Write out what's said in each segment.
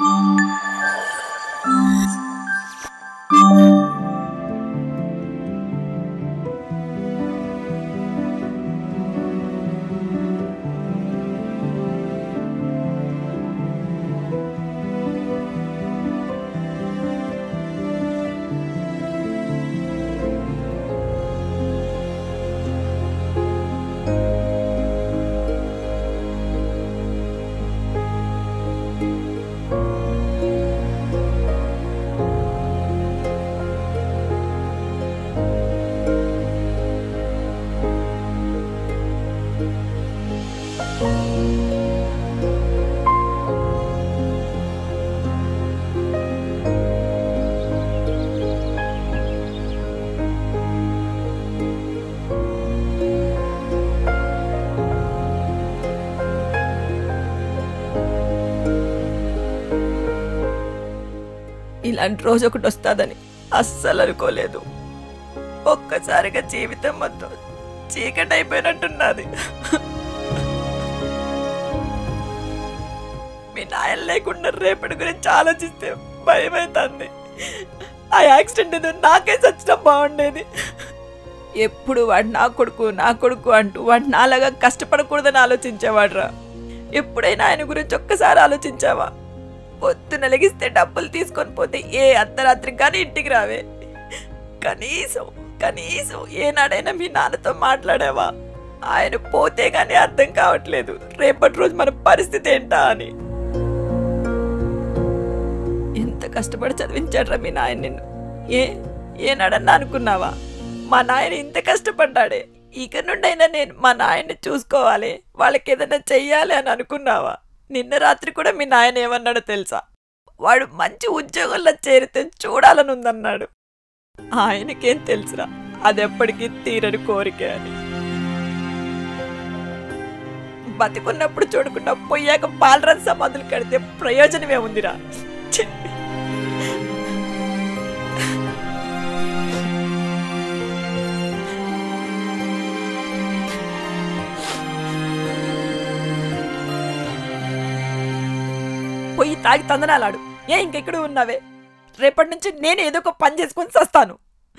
ఇలాంటి రోజు ఒకటి వస్తుందని అస్సలు అనుకోలేదు ఒక్కసారిగా జీవితం మొత్తం చీకటి అయిపోయినట్టున్నది మీ నాయన లేకుండా రేపటి గురించి ఆలోచిస్తే భయం అవుతుంది ఆ యాక్సిడెంట్ ఏదో నాకే చచ్చినా బాగుండేది ఎప్పుడు వాడు నా కొడుకు నా కొడుకు అంటూ వాడు నాలాగా కష్టపడకూడదని ఆలోచించేవాడ్రా ఎప్పుడైనా ఆయన గురించి ఒక్కసారి ఆలోచించావా పొద్దున లెగిస్తే డబ్బులు తీసుకొని పోతే ఏ అర్ధరాత్రి కానీ ఇంటికి రావే కనీసం కనీసం ఏనాడైనా మీ నాన్నతో మాట్లాడావా ఆయన పోతే గానీ అర్థం కావట్లేదు రేపటి రోజు మన పరిస్థితి ఏంటా అని ఎంత కష్టపడి చదివించాడ్రా మీ నాయన నిన్ను ఏ ఏనాడన్నా అనుకున్నావా మా నాయన ఇంత కష్టపడ్డాడే ఇక నుండైనా నేను మా నాయన్ని చూసుకోవాలి వాళ్ళకి ఏదైనా చెయ్యాలి అని అనుకున్నావా నిన్న రాత్రి కూడా మీ నాయన ఏమన్నాడో తెలుసా వాడు మంచి ఉద్యోగంలో చేరితే చూడాలని ఉందన్నాడు ఆయనకేం తెలుసురా అది ఎప్పటికీ తీరని కోరిక అని బతికున్నప్పుడు చూడకుండా పోయాక పాలరస మొదలు కడితే ప్రయోజనమే ఉందిరా ఛీ! పోయి తాగి తందనాలాడు ఏ ఇంకెక్కడ ఉన్నావే రేపటి నుంచి నేను ఏదో ఒక పని చేసుకొని చస్తాను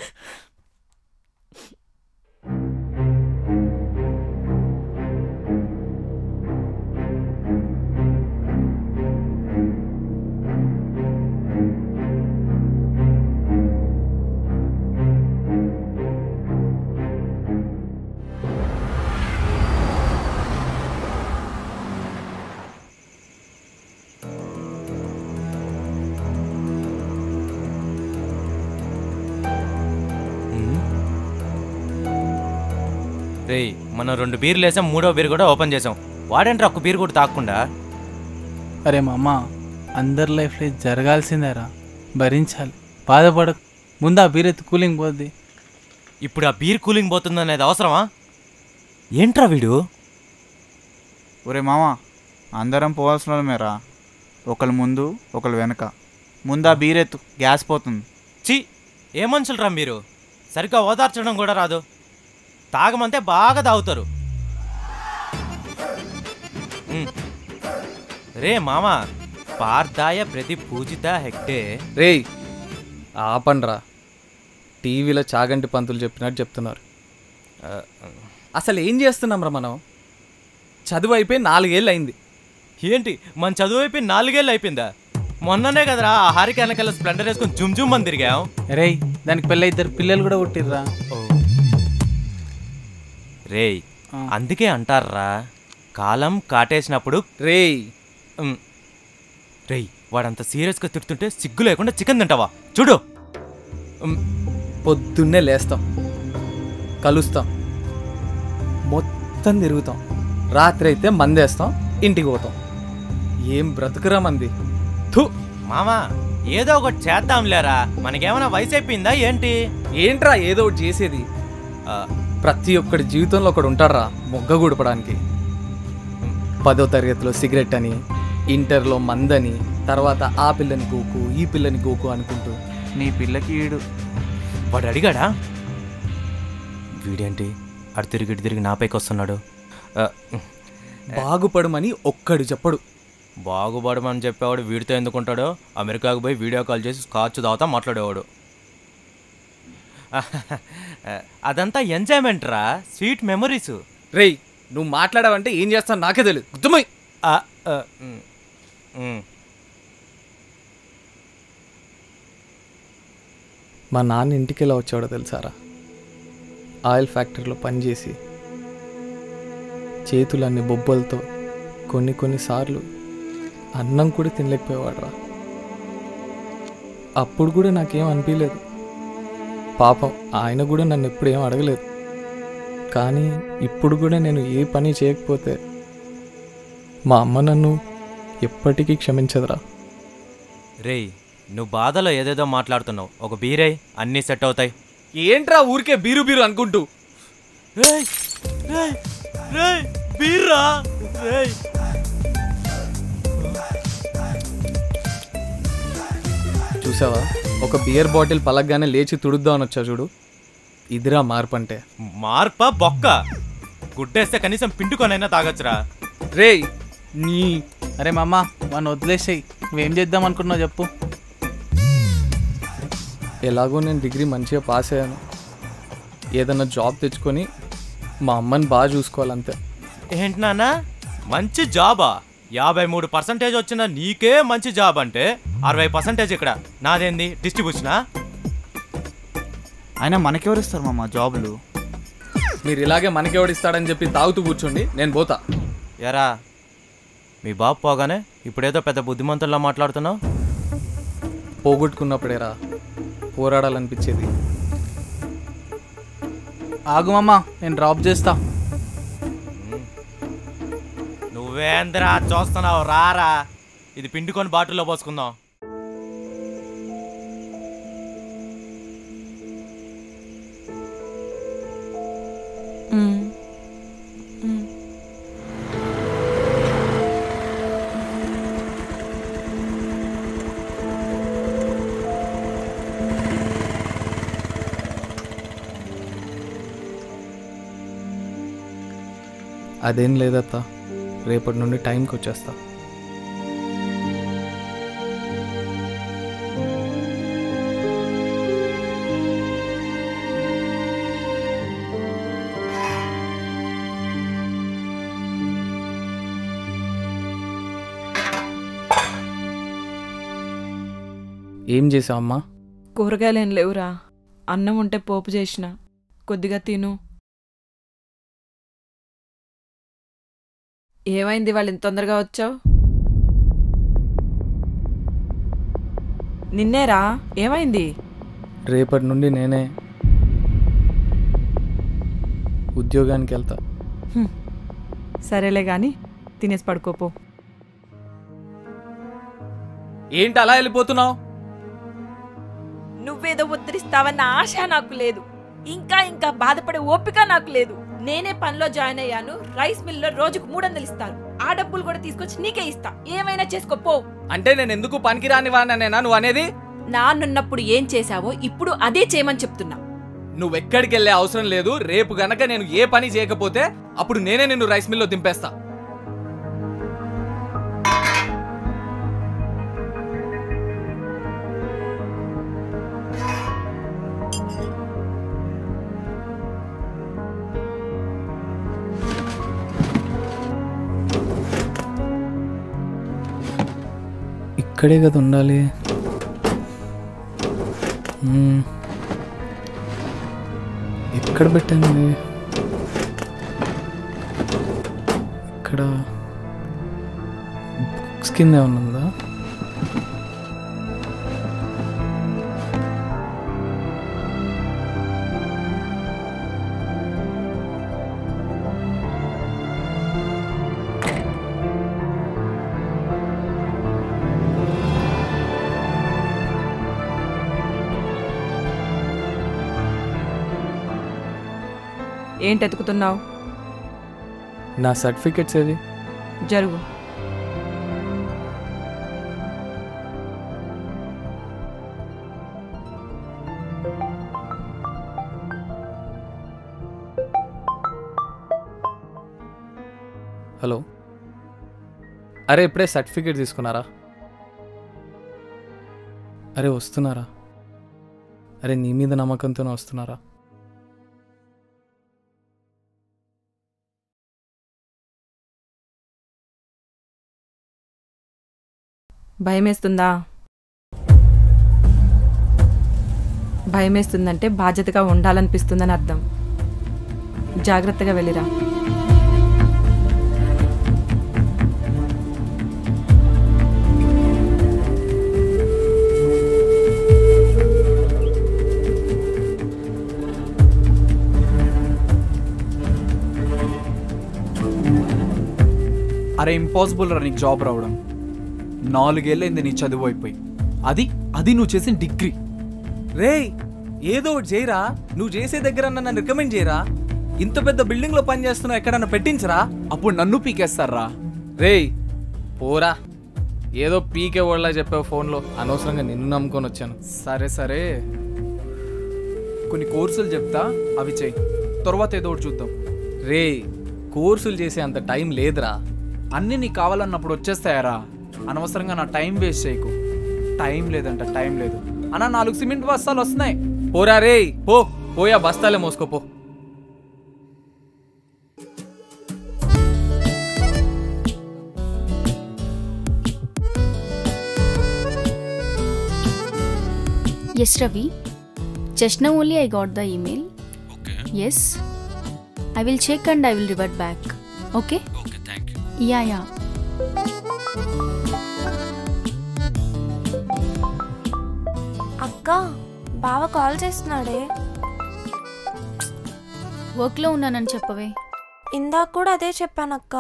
రేయ్ మనం రెండు బీర్లు వేసాం మూడో బీర్ కూడా ఓపెన్ చేసాం వాడేంట్రా ఒక్క బీర్ కూడా తాకుండా అరే మామ అందరి లైఫ్లో ఇది జరగాల్సిందేరా భరించాలి బాధపడకు ముందు ఆ బీరెత్తి కూలింగ్ పోద్ది ఇప్పుడు ఆ బీర్ కూలింగ్ పోతుందనేది అవసరమా ఏంట్రా వీడు ఒరే మామ అందరం పోవాల్సిన వాళ్ళమేరా ఒకళ్ళు ముందు ఒకళ్ళు వెనక ముందు ఆ బీరెత్తు గ్యాస్ పోతుంది చి ఏ మనుషులరా మీరు సరిగ్గా ఓదార్చడం కూడా రాదు తాగమంటే బాగా తాగుతారు ఉమ్. రే మామ పార్థాయ ప్రతి పూజిత హెక్టే రేయ్ ఆపండ్రా టీవీలో చాగంటి పంతులు చెప్పినట్టు చెప్తున్నారు ఆ, అసలు ఏం చేస్తున్నాం రా మనం చదువు అయిపోయి నాలుగేళ్ళు అయింది ఏంటి మన చదువు అయిపోయి నాలుగేళ్ళు అయిపోయిందా మొన్ననే కదరా ఆ హారిక వెనకాల స్ప్లెండర్ వేసుకొని జుమ్ జుమ్ అని తిరిగాం రేయ్ దానికి పెళ్ళి ఇద్దరు పిల్లలు కూడా పుట్టిర్రా రేయ్ ఆ. అందుకే అంటారా కాలం కాటేసినప్పుడు రేయ్ ఉమ్, రేయ్ వాడంత సీరియస్గా తిడుతుంటే సిగ్గు లేకుండా చికెన్ తింటావా చూడు ఉమ్, పొద్దున్నే లేస్తాం కలుస్తాం మొత్తం తిరుగుతాం రాత్రి అయితే మందేస్తాం ఇంటికి పోతాం ఏం బ్రతుకురా మంది థు మామా ఏదో ఒకటి చేద్దాం లేరా మనకేమైనా వయసు అయిపోయిందా ఏంటి ఏంట్రా ఏదో ఒకటి చేసేది ఆ, ప్రతి ఒక్కడి జీవితంలో ఒకడు ఉంటాడ్రా మొగ్గ గుడపడానికి పదో తరగతిలో సిగరెట్ అని ఇంటర్లో మందని తర్వాత ఆ పిల్లని గోకు ఈ పిల్లని గోకు అనుకుంటూ నీ పిల్లకి ఈడు వాడు అడిగాడా వీడేంటి అటు తిరిగి ఇటు తిరిగి నాపైకి వస్తున్నాడు ఆ, బాగుపడమని ఒక్కడు చెప్పడు బాగుపడమని చెప్పేవాడు వీడితో ఎందుకుంటాడో అమెరికాకు పోయి వీడియో కాల్ చేసి స్కాచ్ తాగుతా మాట్లాడేవాడు అదంతా ఎంజాయ్మెంట్ రా స్వీట్ మెమరీస్ రేయ్ నువ్వు మాట్లాడావంటే ఏం చేస్తాను నాకే తెలియదు గుర్తుమై మా నాన్న ఇంటికి ఎలా వచ్చాడో తెలుసారా ఆయిల్ ఫ్యాక్టరీలో పనిచేసి చేతులన్నీ బొబ్బలతో కొన్ని కొన్నిసార్లు అన్నం కూడా తినలేకపోయేవాడురా అప్పుడు కూడా నాకేం అనిపించలేదు పాపం ఆయన కూడా నన్ను ఎప్పుడు ఏం అడగలేదు కానీ ఇప్పుడు కూడా నేను ఏ పని చేయకపోతే మా అమ్మ నన్ను ఎప్పటికీ క్షమించదురా రేయ్ నువ్వు బాధలో ఏదేదో మాట్లాడుతున్నావు ఒక బీరై అన్నీ సెట్ అవుతాయి ఏంట్రా ఊరికే బీరు బీరు అనుకుంటూ రేయ్ రేయ్ రేయ్ బీర్రా రేయ్ చూసావా ఒక బియర్ బాటిల్ పలగ్గానే లేచి తుడుద్దామని వచ్చా చూడు ఇదిరా మార్పు అంటే మార్ప బొక్క గుడ్డేస్తే కనీసం పిండుకొనైనా తాగొచ్చురా రేయ్ నీ అరే మామ వాడిని వదిలేసేయి నువ్వేం చేద్దాం అనుకుంటున్నావు చెప్పు ఎలాగో నేను డిగ్రీ మంచిగా పాస్ అయ్యాను ఏదన్నా జాబ్ తెచ్చుకొని మా అమ్మని బాగా చూసుకోవాలంతే ఏంటి నాన్న మంచి జాబా యాభై మూడు పర్సెంటేజ్ వచ్చిన నీకే మంచి జాబ్ అంటే అరవై పర్సెంటేజ్ ఇక్కడ నాదేంది డిస్ట్రిబ్యూషనా అయినా మనకెవరు ఇస్తారు మామ జాబులు మీరు ఇలాగే మనకెవడిస్తాడని చెప్పి తాగుతూ కూర్చోండి నేను పోతా ఎరా మీ బాబు పోగానే ఇప్పుడేదో పెద్ద బుద్ధిమంతుల్లా మాట్లాడుతున్నావు పోగొట్టుకున్నప్పుడేరా పోరాడాలనిపించేది ఆగు మామ నేను డ్రాప్ చేస్తా నువ్వేంద్రా చూస్తున్నావు రారా ఇది పిండుకొని బాటిల్లో పోసుకుందాం అదేం లేదత్తా రేపటి నుండి టైంకి వచ్చేస్తా ఏం చేసావు అమ్మా కూరగాయలేం లేవురా అన్నం ఉంటే పోపు చేసిన కొద్దిగా తిను ఏమైంది వాళ్ళు ఇంత తొందరగా వచ్చావు నిన్నేరా ఏమైంది రేపటి నుండి నేనే ఉద్యోగానికి వెళ్తా సరేలే గాని తినేసి పడుకోపో ఏంటి అలా వెళ్ళిపోతున్నావు నువ్వేదో ఉద్ధరిస్తావన్న ఆశ నాకు లేదు ఇంకా ఇంకా బాధపడే ఓపిక నాకు లేదు నేనే పనిలో జాయిన్ అయ్యాను రైస్ మిల్లో రోజుకు మూడు వందలు ఇస్తారు ఆ డబ్బులు కూడా తీసుకొచ్చి నీకే ఇస్తా ఏమైనా చేసుకో పో అంటే నేను ఎందుకు పనికిరాని వాడినేనా నువ్వు అనేది నాన్నున్నప్పుడు ఏం చేశావో ఇప్పుడు అదే చేయమని చెప్తున్నా నువ్వెక్కడికి వెళ్ళే అవసరం లేదు రేపు గనక నేను ఏ పని చేయకపోతే అప్పుడు నేనే నిన్ను రైస్ మిల్లో దింపేస్తా ఇక్కడే కదా ఉండాలి మ్మ్. ఎక్కడ పెట్టాను ఇది ఇక్కడ బుక్స్ కింద ఏమన్నా ఉందా ఏంటి ఎతుకుతున్నావు నా సర్టిఫికెట్స్ ఏది జరుగు హలో అరే ఇప్పుడే సర్టిఫికేట్ తీసుకున్నారా అరే వస్తున్నారా అరే నీ మీద నమ్మకంతోనే వస్తున్నారా భయమేస్తుందా భయమేస్తుందంటే బాధ్యతగా ఉండాలనిపిస్తుందని అర్థం జాగ్రత్తగా వెళ్ళిరా అరే ఇంపాసిబుల్ రా నీకు జాబ్ రావడం నాలుగేళ్ళైంది నీ చదువు అయిపోయి అది అది నువ్వు చేసిన డిగ్రీ రేయ్ ఏదో ఒకటి చేయరా నువ్వు చేసే దగ్గర నన్ను రికమెండ్ చేయరా ఇంత పెద్ద బిల్డింగ్ లో పని చేస్తున్నావు ఎక్కడన్నా పెట్టించరా అప్పుడు నన్ను పీకేస్తారా రేయ్ పోరా ఏదో పీకే వాళ్ళ చెప్పావు ఫోన్లో అనవసరంగా నిన్ను నమ్ముకొని వచ్చాను సరే సరే కొన్ని కోర్సులు చెప్తా అవి చెయ్యి తర్వాత ఏదో ఒకటి చూద్దాం రేయ్ కోర్సులు చేసే అంత టైం లేదురా అన్నీ నీకు కావాలన్నప్పుడు వచ్చేస్తాయారా అనవసరంగా నా టైం వేస్ట్ చేయకు టైం లేదంట టైం లేదు అన్న నాలుగు సిమెంట్ బస్తాలు వస్తున్నాయి పోరా రేయ్ పో పోయా బస్తాలే మోసుకోపో Yes, Ravi. Just now only I got the email. Okay. Yes. I will check and I will revert back. Okay? Okay, thank you. Yeah, yeah. అక్క బావ కాల్ చేస్తున్నాడే వర్క్లో ఉన్నానని చెప్పవే ఇందాక కూడా అదే చెప్పానక్క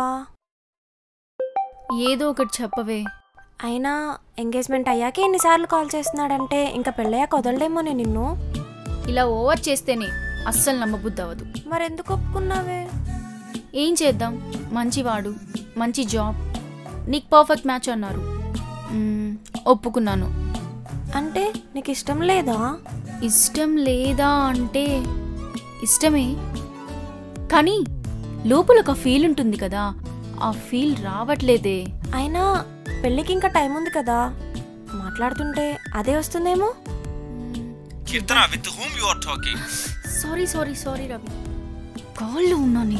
ఏదో ఒకటి చెప్పవే అయినా ఎంగేజ్మెంట్ అయ్యాక ఎన్నిసార్లు కాల్ చేస్తున్నాడంటే ఇంకా పెళ్ళయ్యాక వదలడేమోనే నిన్ను ఇలా ఓవర్ చేస్తేనే అస్సలు నమ్మబుద్ధి అవ్వదు మరెందుకు ఒప్పుకున్నావే ఏం చేద్దాం మంచివాడు మంచి జాబ్ నీకు పర్ఫెక్ట్ మ్యాచ్ అన్నారు మ్మ్, ఒప్పుకున్నాను అంటే నీకు ఇష్టం లేదా ఇష్టం లేదా అంటే ఇష్టమే కానీ లోపల ఒక ఫీల్ ఉంటుంది కదా ఆ ఫీల్ రావట్లేదే అయినా పెళ్ళికి ఇంకా టైం ఉంది కదా మాట్లాడుతుంటే అదే వస్తుందేమో Kirtana, with whom you are talking? Sorry sorry sorry Ravi కాల్లో ఉన్నాను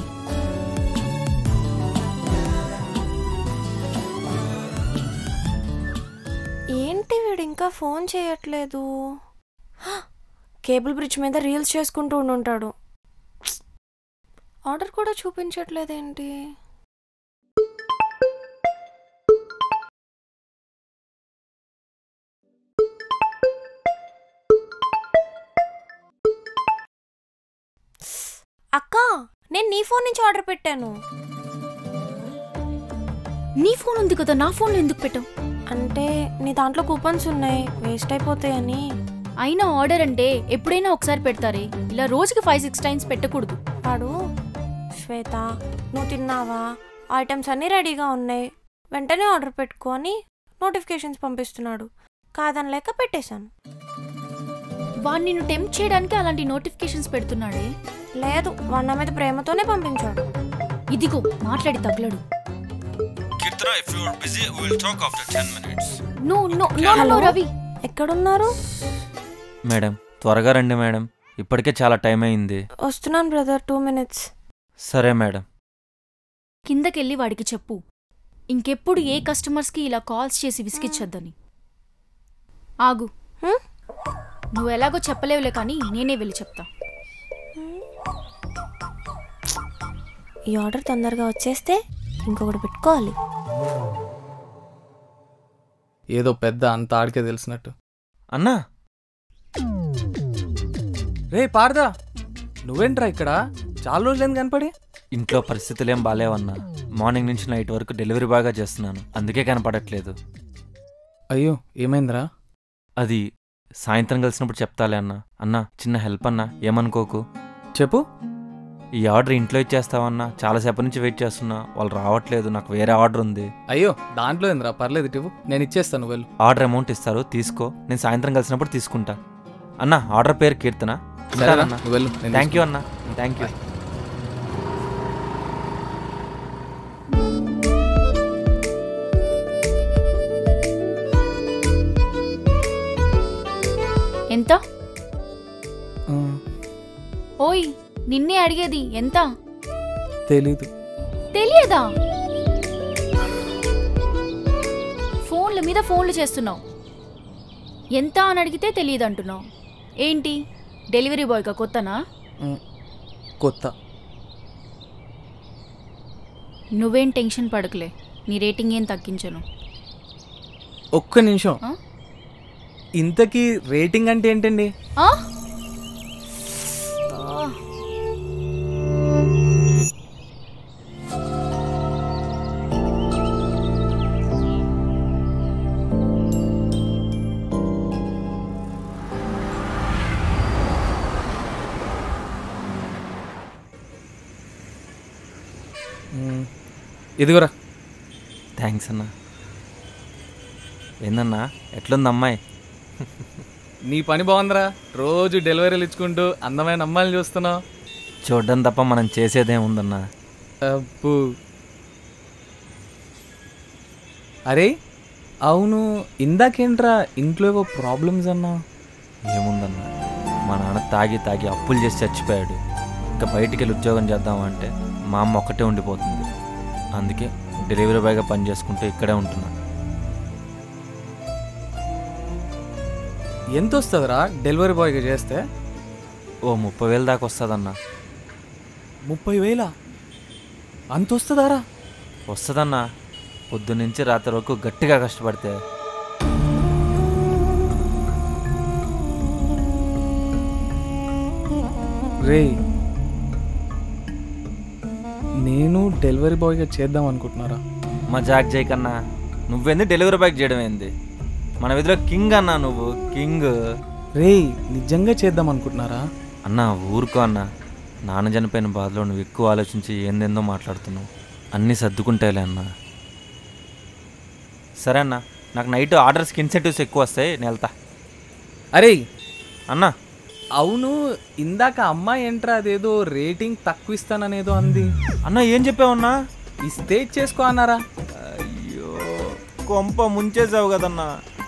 ఏంటి వీడు ఇంకా ఫోన్ చేయట్లేదు హ! కేబుల్ బ్రిడ్జ్ మీద రీల్స్ చేసుకుంటూ ఉండుంటాడు ఆర్డర్ కూడా చూపించట్లేదేంటి అక్క నేను నీ ఫోన్ నుంచి ఆర్డర్ పెట్టాను నీ ఫోన్ ఉంది కదా నా ఫోన్లో ఎందుకు పెట్టావు అంటే నీ దాంట్లో కూపన్స్ ఉన్నాయి వేస్ట్ అయిపోతాయని అయినా ఆర్డర్ అంటే ఎప్పుడైనా ఒకసారి పెడతారే ఇలా రోజుకి ఫైవ్ సిక్స్ టైమ్స్ పెట్టకూడదు వాడు శ్వేత నువ్వు తిన్నావా ఐటమ్స్ అన్నీ రెడీగా ఉన్నాయి వెంటనే ఆర్డర్ పెట్టుకొని నోటిఫికేషన్స్ పంపిస్తున్నాడు కాదని లేక పెట్టేశాను వాడు నిన్ను టెంప్ట్ చేయడానికి అలాంటి నోటిఫికేషన్స్ పెడుతున్నాడే లేదు వాడు నా మీద ప్రేమతోనే పంపించాడు ఇదిగో మాట్లాడి తగలడు Kirtana, if you are busy, we will talk after 10 minutes. No no no no Ravi ఎక్కడున్నారు మేడం త్వరగా రండి మేడం ఇప్పటికే చాలా టైం అయింది వస్తున్నాను బ్రదర్ టూ మినిట్స్ సరే మేడం కిందకెళ్ళి వాడికి చెప్పు ఇంకెప్పుడు ఏ కస్టమర్స్కి ఇలా కాల్స్ చేసి విసిగిచ్చొద్దని ఆగు హ్మ్? నువ్వు ఎలాగో చెప్పలేవులే కానీ నేనే వెళ్ళి చెప్తా ఈ ఆర్డర్ తొందరగా వచ్చేస్తే ఇంకొకటి పెట్టుకోవాలి ఏదో పెద్ద అంత ఆడికే తెలిసినట్టు అన్నా రే పారదా నువ్వేంట్రా ఇక్కడ చాలా రోజులైంది కనపడి ఇంట్లో పరిస్థితులు ఏం బాలేవన్నా మార్నింగ్ నుంచి నైట్ వరకు డెలివరీ బాగా చేస్తున్నాను అందుకే కనపడట్లేదు అయ్యో ఏమైందిరా అది సాయంత్రం కలిసినప్పుడు చెప్తాలే అన్న అన్నా చిన్న హెల్ప్ అన్నా ఏమనుకోకు చెప్పు ఈ ఆర్డర్ ఇంట్లో ఇచ్చేస్తావన్నా చాలాసేపటి నుంచి వెయిట్ చేస్తున్నా వాళ్ళు రావట్లేదు నాకు వేరే ఆర్డర్ ఉంది అయ్యో దాంట్లో ఏందిరా పర్లేదు ఇటు ఇవ్వు. నేను ఇచ్చేస్తాను వెళ్ళు ఆర్డర్ అమౌంట్ ఇస్తారు తీసుకో నేను సాయంత్రం కలిసినప్పుడు తీసుకుంటా అన్న ఆర్డర్ పేరు కీర్తన సరేనా నువ్వు వెళ్ళు నేను థ్యాంక్ యూ అన్న థ్యాంక్ యూ నిన్నే అడిగేది ఎంత తెలీదు తెలియదా ఫోన్ల మీద ఫోన్లు చేస్తున్నావు ఎంత అని అడిగితే తెలియదు అంటున్నావు ఏంటి డెలివరీ బాయ్గా కొత్తనా మ్, కొత్త నువ్వేం టెన్షన్ పడకలే నీ రేటింగ్ ఏం తగ్గించను ఒక్క నిమిషం ఆ? ఇంతకీ రేటింగ్ అంటే ఏంటండి ఆ? మ్, ఇదిగోరా థ్యాంక్స్ అన్న ఏందన్నా ఎట్లుంది అమ్మాయి నీ పని బాగుందిరా రోజు డెలివరీలు ఇచ్చుకుంటూ అందమైన అమ్మాయిలు చూస్తున్నావు చూడడం తప్ప మనం చేసేదేముందన్నా అబ్బు అరే అవును ఇందాకేంట్రా ఇంట్లో ఏవో ప్రాబ్లమ్స్ అన్నా ఏముందన్నా మా నాన్న తాగి తాగి అప్పులు చేసి చచ్చిపోయాడు ఇంకా బయటికి వెళ్ళి ఉద్యోగం చేద్దామంటే మా అమ్మ ఒక్కటే ఉండిపోతుంది అందుకే డెలివరీ బాయ్గా పని చేసుకుంటూ ఇక్కడే ఉంటున్నా ఎంత వస్తుందిరా డెలివరీ బాయ్గా చేస్తే ఓ ముప్పై వేలు దాకా వస్తుందన్నా ముప్పై వేలా అంత వస్తుందారా వస్తుందన్నా పొద్దున్నుంచి రాత్రి వరకు గట్టిగా కష్టపడితే రే నేను డెలివరీ బాయ్గా చేద్దాం అనుకుంటున్నారా మా జాక్ జై కన్నా నువ్వేంది డెలివరీ బాయ్ చేయడం ఏంది మన విధిలో కింగ్ అన్నా నువ్వు కింగ్ రే నిజంగా చేద్దాం అనుకుంటున్నారా అన్నా ఊరుకో అన్నా నాన్న చనిపోయిన బాధలో నువ్వు ఎక్కువ ఆలోచించి ఏందేందో మాట్లాడుతున్నావు అన్నీ సర్దుకుంటాయిలే అన్నా సరే అన్నా నాకు నైట్ ఆర్డర్స్కి ఇన్సెంటివ్స్ ఎక్కువ వస్తాయి నేను వెళ్తా అరే అన్నా అవును ఇందాక అమ్మాయి ఎంట్రా అదేదో రేటింగ్ తక్కువ ఇస్తాననేదో అంది అన్నా ఏం చెప్పావన్నా ఇస్తే చేసుకో అన్నారా అయ్యో కొంప ముంచేసావు కదన్నా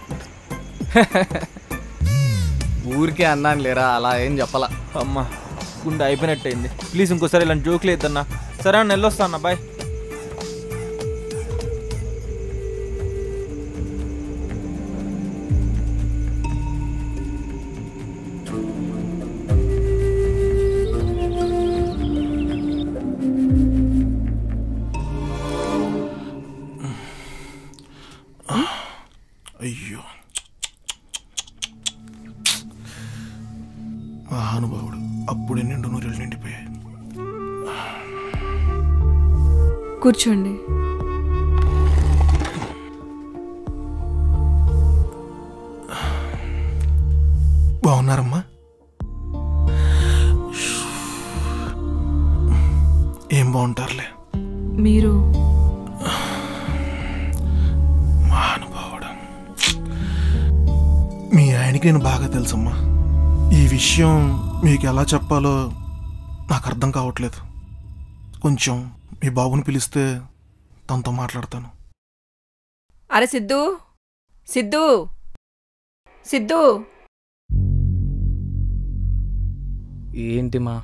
ఊరికే అన్నాను లేరా అలా ఏం చెప్పలా అమ్మా గుండె అయిపోయినట్టయింది ప్లీజ్ ఇంకోసారి ఇలాంటి జోకులు వేద్దన్నా సరే అన్న వెళ్ళొస్తా అన్న బాయ్ అయ్యో మహానుభావుడు అప్పుడే నిండు నూరెళ్ళు నిండిపోయాయి కూర్చోండి బాగున్నారమ్మా ఏం బాగుంటారులే మీరు మహానుభావుడు మీ ఆయనకి నేను బాగా తెలుసమ్మా ఈ విషయం మీకు ఎలా చెప్పాలో నాకు అర్థం కావట్లేదు కొంచెం మీ బాబుని పిలిస్తే తనతో మాట్లాడతాను అరే సిద్ధు సిద్ధు సిద్ధు ఏంటి మా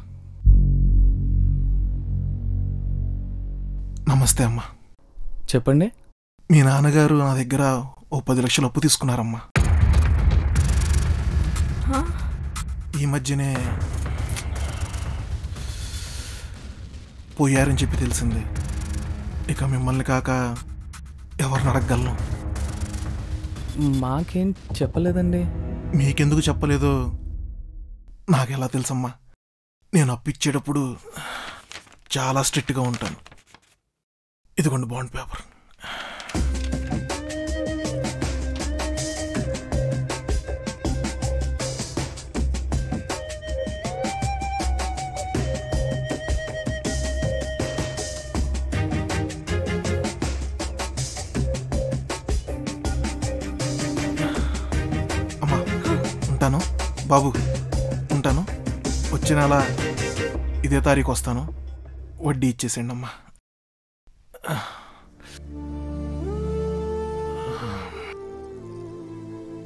నమస్తే అమ్మా చెప్పండి మీ నాన్నగారు నా దగ్గర ఓ పది లక్షలు అప్పు తీసుకున్నారమ్మా ఈ మధ్యనే పోయారని చెప్పి తెలిసింది ఇక మిమ్మల్ని కాక ఎవరిని అడగగలను మాకేం చెప్పలేదండి మీకెందుకు చెప్పలేదో నాకెలా తెలుసమ్మా నేను అప్పు ఇచ్చేటప్పుడు చాలా స్ట్రిక్ట్గా ఉంటాను ఇదిగోండి బాండ్ పేపర్ అమ్మా ఉంటాను బాబు ఉంటాను వచ్చే నెల ఇదే తారీఖు వస్తాను వడ్డీ ఇచ్చేసేయండి అమ్మా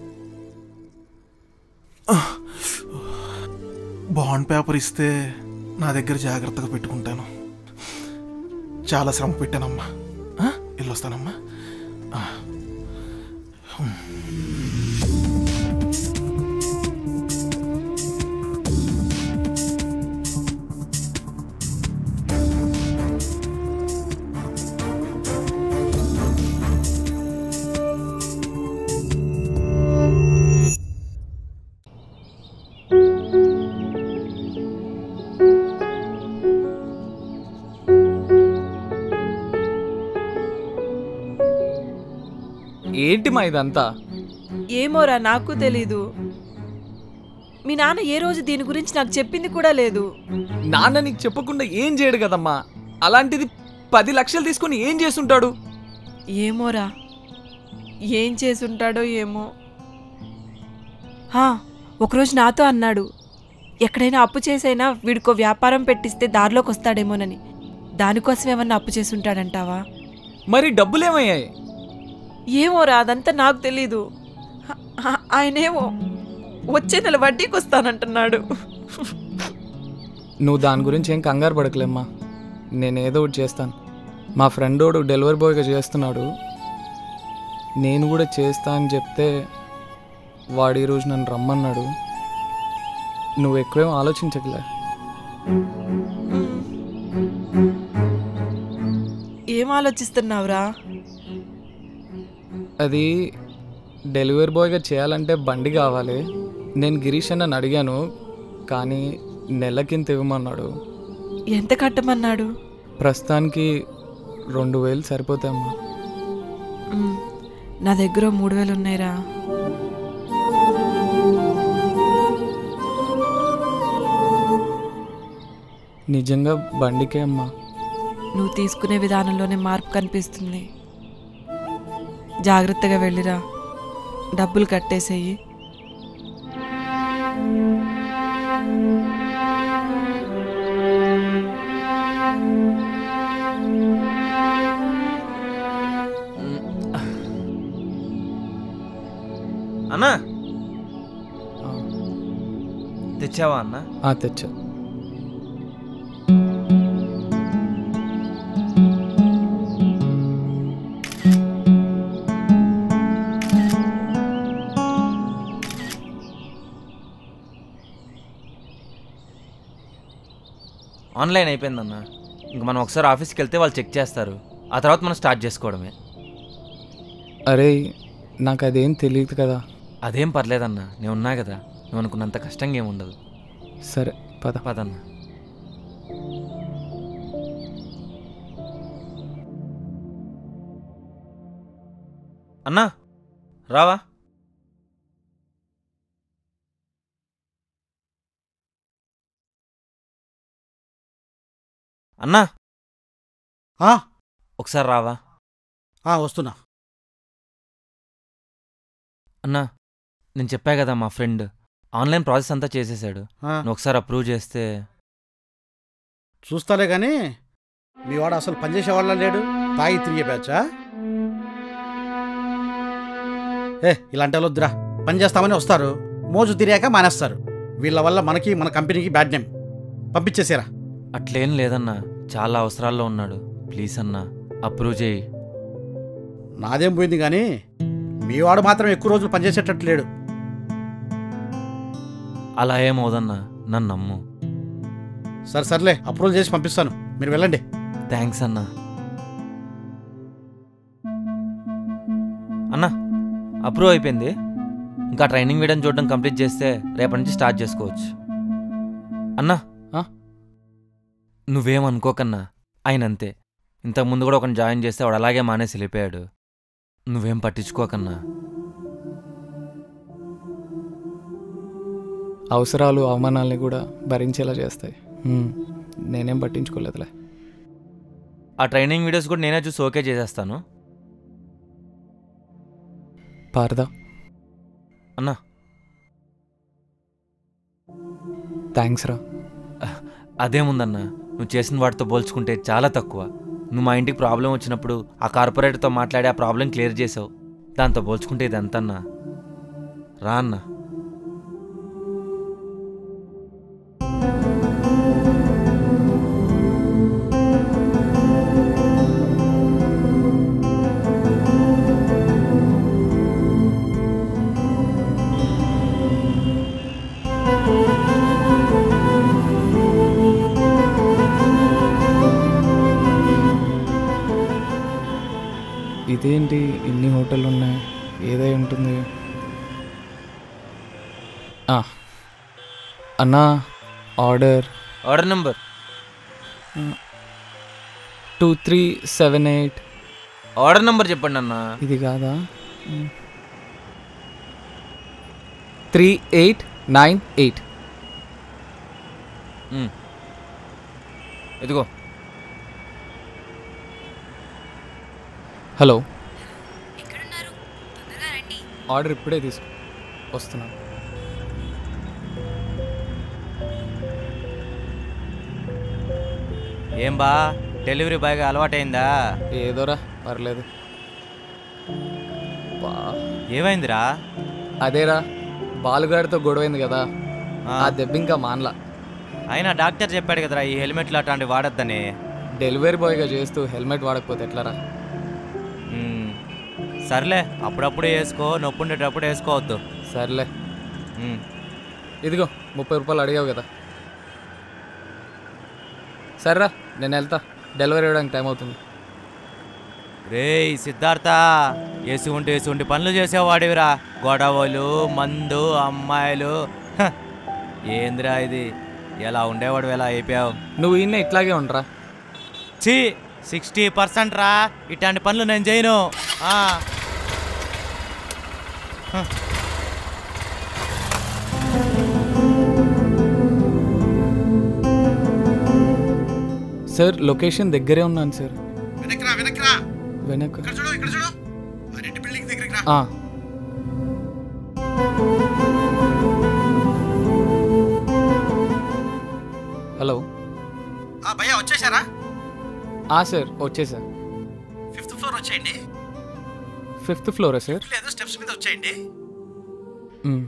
బాండ్ పేపర్ ఇస్తే నా దగ్గర జాగ్రత్తగా పెట్టుకుంటాను చాలా శ్రమ పెట్టానమ్మా ఆ? వెళ్ళొస్తానమ్మా ఆ. హ్మ్. ఏంటి మా ఇదంతా ఏమోరా నాకు తెలీదు మీ నాన్న ఏ రోజు దీని గురించి నాకు చెప్పింది కూడా లేదు నాన్న నీకు చెప్పకుండా ఏం చేయడు కదమ్మా అలాంటిది పది లక్షలు తీసుకొని ఏం చేస్తుంటాడు ఏమోరా ఏం చేసుంటాడో ఏమో హా, ఒకరోజు నాతో అన్నాడు ఎక్కడైనా అప్పు చేసైనా వీడికో వ్యాపారం పెట్టిస్తే దారిలోకి వస్తాడేమోనని దానికోసం ఏమన్నా అప్పు చేసుంటాడంటావా మరి డబ్బులేమయ్యాయి ఏమోరా అదంతా నాకు తెలీదు హ- హ- ఆయనేమో వచ్చే నెల వడ్డీకి వస్తానంటున్నాడు నువ్వు దాని గురించి ఏం కంగారు పడకలేమ్మా నేను ఏదో ఒకటి చేస్తాను మా ఫ్రెండోడు డెలివరీ బాయ్గా చేస్తున్నాడు నేను కూడా చేస్తా అని చెప్తే వాడు ఈరోజు నన్ను రమ్మన్నాడు నువ్వు ఎక్కువేం ఆలోచించకలే ఏం ఆలోచిస్తున్నావురా అది డెలివరీ బాయ్గా చేయాలంటే బండి కావాలి నేను గిరీష్ అన్నని అడిగాను కానీ నెలకింత ఇవ్వమన్నాడు ఎంత కట్టమన్నాడు ప్రస్తుతానికి రెండు వేలు సరిపోతాయమ్మా మ్, నా దగ్గర మూడు వేలు ఉన్నాయిరా నిజంగా బండికే అమ్మా నువ్వు తీసుకునే విధానంలోనే మార్పు కనిపిస్తుంది జాగ్రత్తగా వెళ్ళిరా డబ్బులు కట్టేసేయి అన్నా తెచ్చావా అన్న ఆ, తెచ్చా ఆన్లైన్ అయిపోయిందన్న ఇంక మనం ఒకసారి ఆఫీస్కి వెళ్తే వాళ్ళు చెక్ చేస్తారు ఆ తర్వాత మనం స్టార్ట్ చేసుకోవడమే అరే నాకు అదేం తెలియదు కదా అదేం పర్లేదన్న నేను ఉన్నా కదా నువ్వు అనుకున్నంత కష్టంగా ఏమి ఉండదు సరే పద పదన్న అన్నా రావా అన్నా ఆ, ఒకసారి రావా ఆ, వస్తున్నా అన్నా నేను చెప్పా కదా మా ఫ్రెండ్ ఆన్లైన్ ప్రాసెస్ అంతా చేసేసాడు ఆ. నువ్వు ఒకసారి అప్రూవ్ చేస్తే చూస్తాలే కానీ మీ వాడు అసలు పనిచేసేవాళ్ళ లేడు తాగి తిరిగే బ్యాచా ఏ ఇలాంటి వాళ్ళు వద్దురా పని చేస్తామని వస్తారు మోజు తిరిగాక మానేస్తారు వీళ్ళ వల్ల మనకి మన కంపెనీకి బ్యాడ్ నేమ్ పంపించేసారా అట్లేం లేదన్నా చాలా అవసరాల్లో ఉన్నాడు ప్లీజ్ అన్నా అప్రూవ్ చేయి నాదేం పోయింది కానీ మీ వాడు మాత్రం ఎక్కువ రోజులు పనిచేసేటట్టు లేడు అలా ఏమవుదన్నా నన్ను నమ్ము సరే సర్లే అప్రూవల్ చేసి పంపిస్తాను మీరు వెళ్ళండి థ్యాంక్స్ అన్నా అన్నా అప్రూవ్ అయిపోయింది ఇంకా ట్రైనింగ్ వీడియోని చూడడం కంప్లీట్ చేస్తే రేపటి నుంచి స్టార్ట్ చేసుకోవచ్చు అన్నా ఆ? నువ్వేం అనుకోకన్నా ఆయన అంతే ఇంతకుముందు కూడా ఒకరిని జాయిన్ చేస్తే వాడు అలాగే మానేసి వెళ్ళిపోయాడు నువ్వేం పట్టించుకోకన్నా అవసరాలు అవమానాల్ని కూడా భరించేలా చేస్తాయి హ్మ్. నేనేం పట్టించుకోలేదులే ఆ ట్రైనింగ్ వీడియోస్ కూడా నేనే చూసి ఓకే చేసేస్తాను పారదా అన్నా థ్యాంక్స్ రా అదేముందన్నా నువ్వు చేసిన వాటితో పోల్చుకుంటే చాలా తక్కువ నువ్వు మా ఇంటికి ప్రాబ్లం వచ్చినప్పుడు ఆ కార్పొరేటర్తో మాట్లాడి ఆ ప్రాబ్లం క్లియర్ చేసావు దాంతో పోల్చుకుంటే ఇది ఎంతన్నా రా అన్నా ఇదేంటి ఇన్ని హోటల్ ఉన్నాయి ఏదై ఉంటుంది ఆ, అన్నా order order number two three seven eight order number చెప్పండి అన్న ఇది కాదా త్రీ ఎయిట్ నైన్ ఎయిట్ మ్. ఇదిగో హలో ఆర్డర్ ఇప్పుడే తీసుకో వస్తున్నాను ఏం బా డెలివరీ బాయ్గా అలవాటైందా ఏదోరా పర్లేదు బా ఏమైందిరా అదేరా బాలుగాడితో గొడవైంది కదా ఆ. ఆ దెబ్బ ఇంకా మానలా అయినా డాక్టర్ చెప్పాడు కదరా ఈ హెల్మెట్లు అట్లాంటివి వాడొద్దని డెలివరీ బాయ్గా చేస్తూ హెల్మెట్ వాడకపోతే ఎట్లారా మ్మ్. సర్లే అప్పుడప్పుడు వేసుకో నొప్పి ఉండేటప్పుడు వేసుకోవద్దు సర్లే మ్మ్. ఇదిగో ముప్పై రూపాయలు అడిగావు కదా సర్రా నేను వెళ్తా డెలివరీ ఇవ్వడానికి టైం అవుతుంది రేయ్ సిద్ధార్థ వేసి ఉంటే వేసి ఉంటే పనులు చేసేవాడివిరా గొడవలు మందు అమ్మాయిలు హ. ఏందిరా ఇది ఎలా ఉండేవాడు ఎలా అయిపోయావు నువ్వు ఈయన ఇట్లాగే ఉండరా ఛీ సిక్స్టీ పర్సెంట్ రా ఇట్లాంటి పనులు నేను చేయను ఆ. హ. సార్ లొకేషన్ దగ్గరే ఉన్నాను సార్ వెనక్రా వెనక్రా వెనక ఇక్కడ చూడు ఇక్కడ చూడు ఆ రెండు బిల్డింగ్ దగ్గరికి రా ఆ, హలో ఆ భయ్యా వచ్చేసారా ఆ సార్ వచ్చేసా ఫిఫ్త్ ఫ్లోర్ వచ్చేయండి ఫిఫ్త్ ఫ్లోరా సార్ లేదు స్టెప్స్ మీద వచ్చేయండి మ్.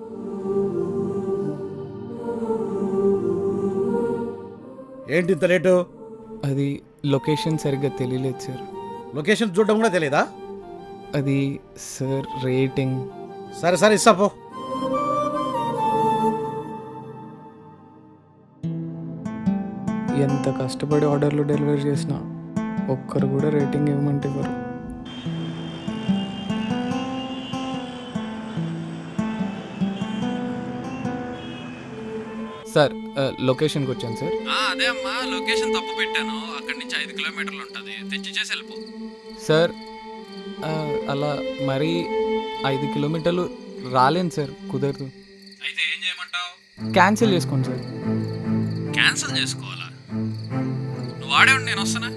ఏంటి ఇంత లేటు అది లొకేషన్ సరిగ్గా తెలియలేదు సార్ లొకేషన్ చూడడం కూడా తెలియదా అది సార్ రేటింగ్ సరే సరే ఇస్తా పో ఎంత కష్టపడి ఆర్డర్లు డెలివరీ చేసినా ఒక్కరు కూడా రేటింగ్ ఇవ్వమంటే ఇవ్వరు సార్ ఆ, లొకేషన్కి వచ్చాను సార్ అదే అమ్మా లొకేషన్ తప్పు పెట్టాను అక్కడి నుంచి ఐదు కిలోమీటర్లు ఉంటుంది తెచ్చి చేసి వెళ్ళిపో సార్ ఆ, అలా మరీ ఐదు కిలోమీటర్లు రాలేను సార్ కుదరదు అయితే ఏం చేయమంటావు క్యాన్సిల్ చేసుకోండి సార్ క్యాన్సిల్ చేసుకోవాలా నువ్వు వాడే ఉండి నేను వస్తానా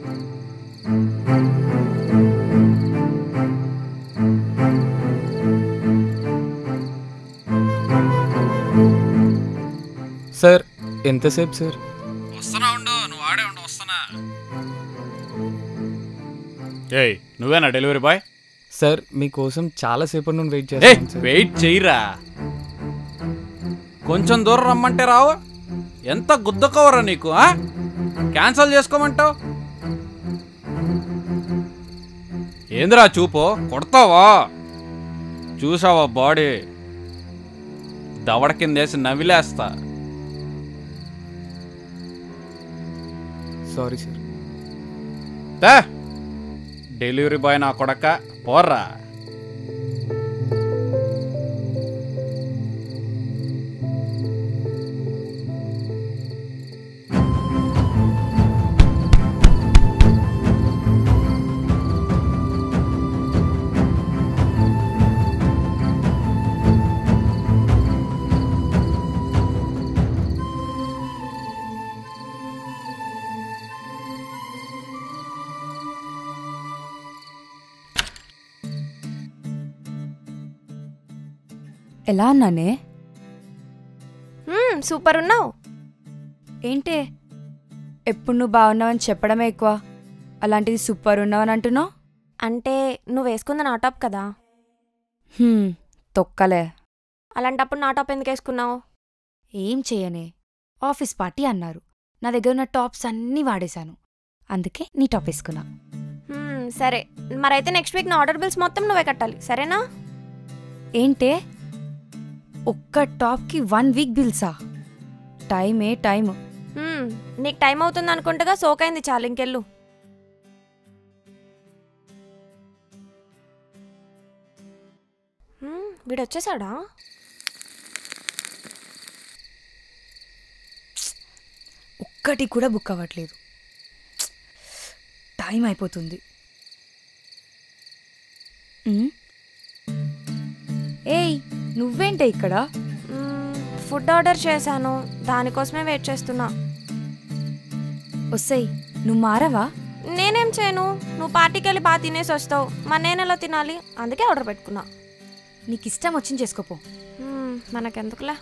సార్ ఎంతసేపు సార్ వస్తానా ఉండు నువ్వు వాడే ఉండు వస్తానా ఏయ్ నువ్వేనా డెలివరీ బాయ్ సార్ మీకోసం చాలాసేపటి నుండి వెయిట్ ఏ చేస్తాను సార్ వెయిట్ చెయ్యరా కొంచెం దూరం రమ్మంటే రావు ఎంత గుద్దకోవరా నీకు ఆ? క్యాన్సల్ చేసుకోమంటావు ఏందిరా చూపు కొడతావా చూసావా బాడీ దవడ కిందేసి నవిలేస్తా సారీ సార్ తే డెలివరీ బాయ్ నా కొడక పోర్రా ఎలా ఉన్నానే మ్మ్, సూపర్ ఉన్నావు ఏంటే ఎప్పుడు నువ్వు బాగున్నావని చెప్పడమే ఎక్కువ అలాంటిది సూపర్ ఉన్నావని అంటున్నావు అంటే నువ్వు వేసుకుంది నా టాప్ కదా హ్మ్, తొక్కలే అలాంటప్పుడు నా టాప్ ఎందుకు వేసుకున్నావు ఏం చేయనే ఆఫీస్ పార్టీ అన్నారు నా దగ్గర ఉన్న టాప్స్ అన్నీ వాడేశాను అందుకే నీ టాప్ వేసుకున్నా మ్మ్, సరే మరైతే నెక్స్ట్ వీక్ నా ఆర్డర్ బిల్స్ మొత్తం నువ్వే కట్టాలి సరేనా ఏంటే ఒక్క టాప్కి వన్ వీక్ బిల్సా టైమే టైం మ్మ్, నీకు టైం అవుతుంది అనుకుంటగా సోకైంది చాలు ఇంకెళ్ళు వీడు వచ్చేసాడా ఒక్కటి కూడా బుక్ అవ్వట్లేదు టైం అయిపోతుంది ఉమ్. ఏయ్ నువ్వేంటే ఇక్కడ ఫుడ్ ఆర్డర్ చేశాను దానికోసమే వెయిట్ చేస్తున్నా వస్తాయి నువ్వు మారవా నేనేం చేయను నువ్వు పార్టీకి వెళ్ళి బాగా తినేసి వస్తావు మరి నేను ఎలా తినాలి అందుకే ఆర్డర్ పెట్టుకున్నా నీకు ఇష్టం వచ్చింది చేసుకోపో మ్మ్, మనకెందుకులే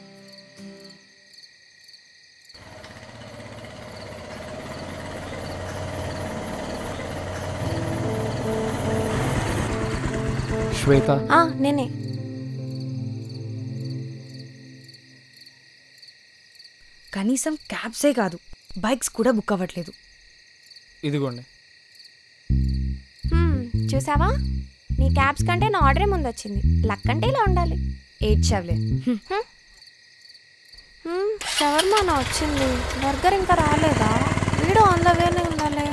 శ్వేత ఆ, నేనే కనీసం క్యాబ్సే కాదు బైక్స్ కూడా బుక్ అవ్వట్లేదు ఇదిగోండి హ్మ్, చూసావా నీ క్యాబ్స్ కంటే నా ఆర్డరే ముందు వచ్చింది లక్ అంటే ఇలా ఉండాలి ఏడ్చావులే షవర్మా నా వచ్చింది బర్గర్ ఇంకా రాలేదా వీడు ఆన్ ద వేనే ఉండాలి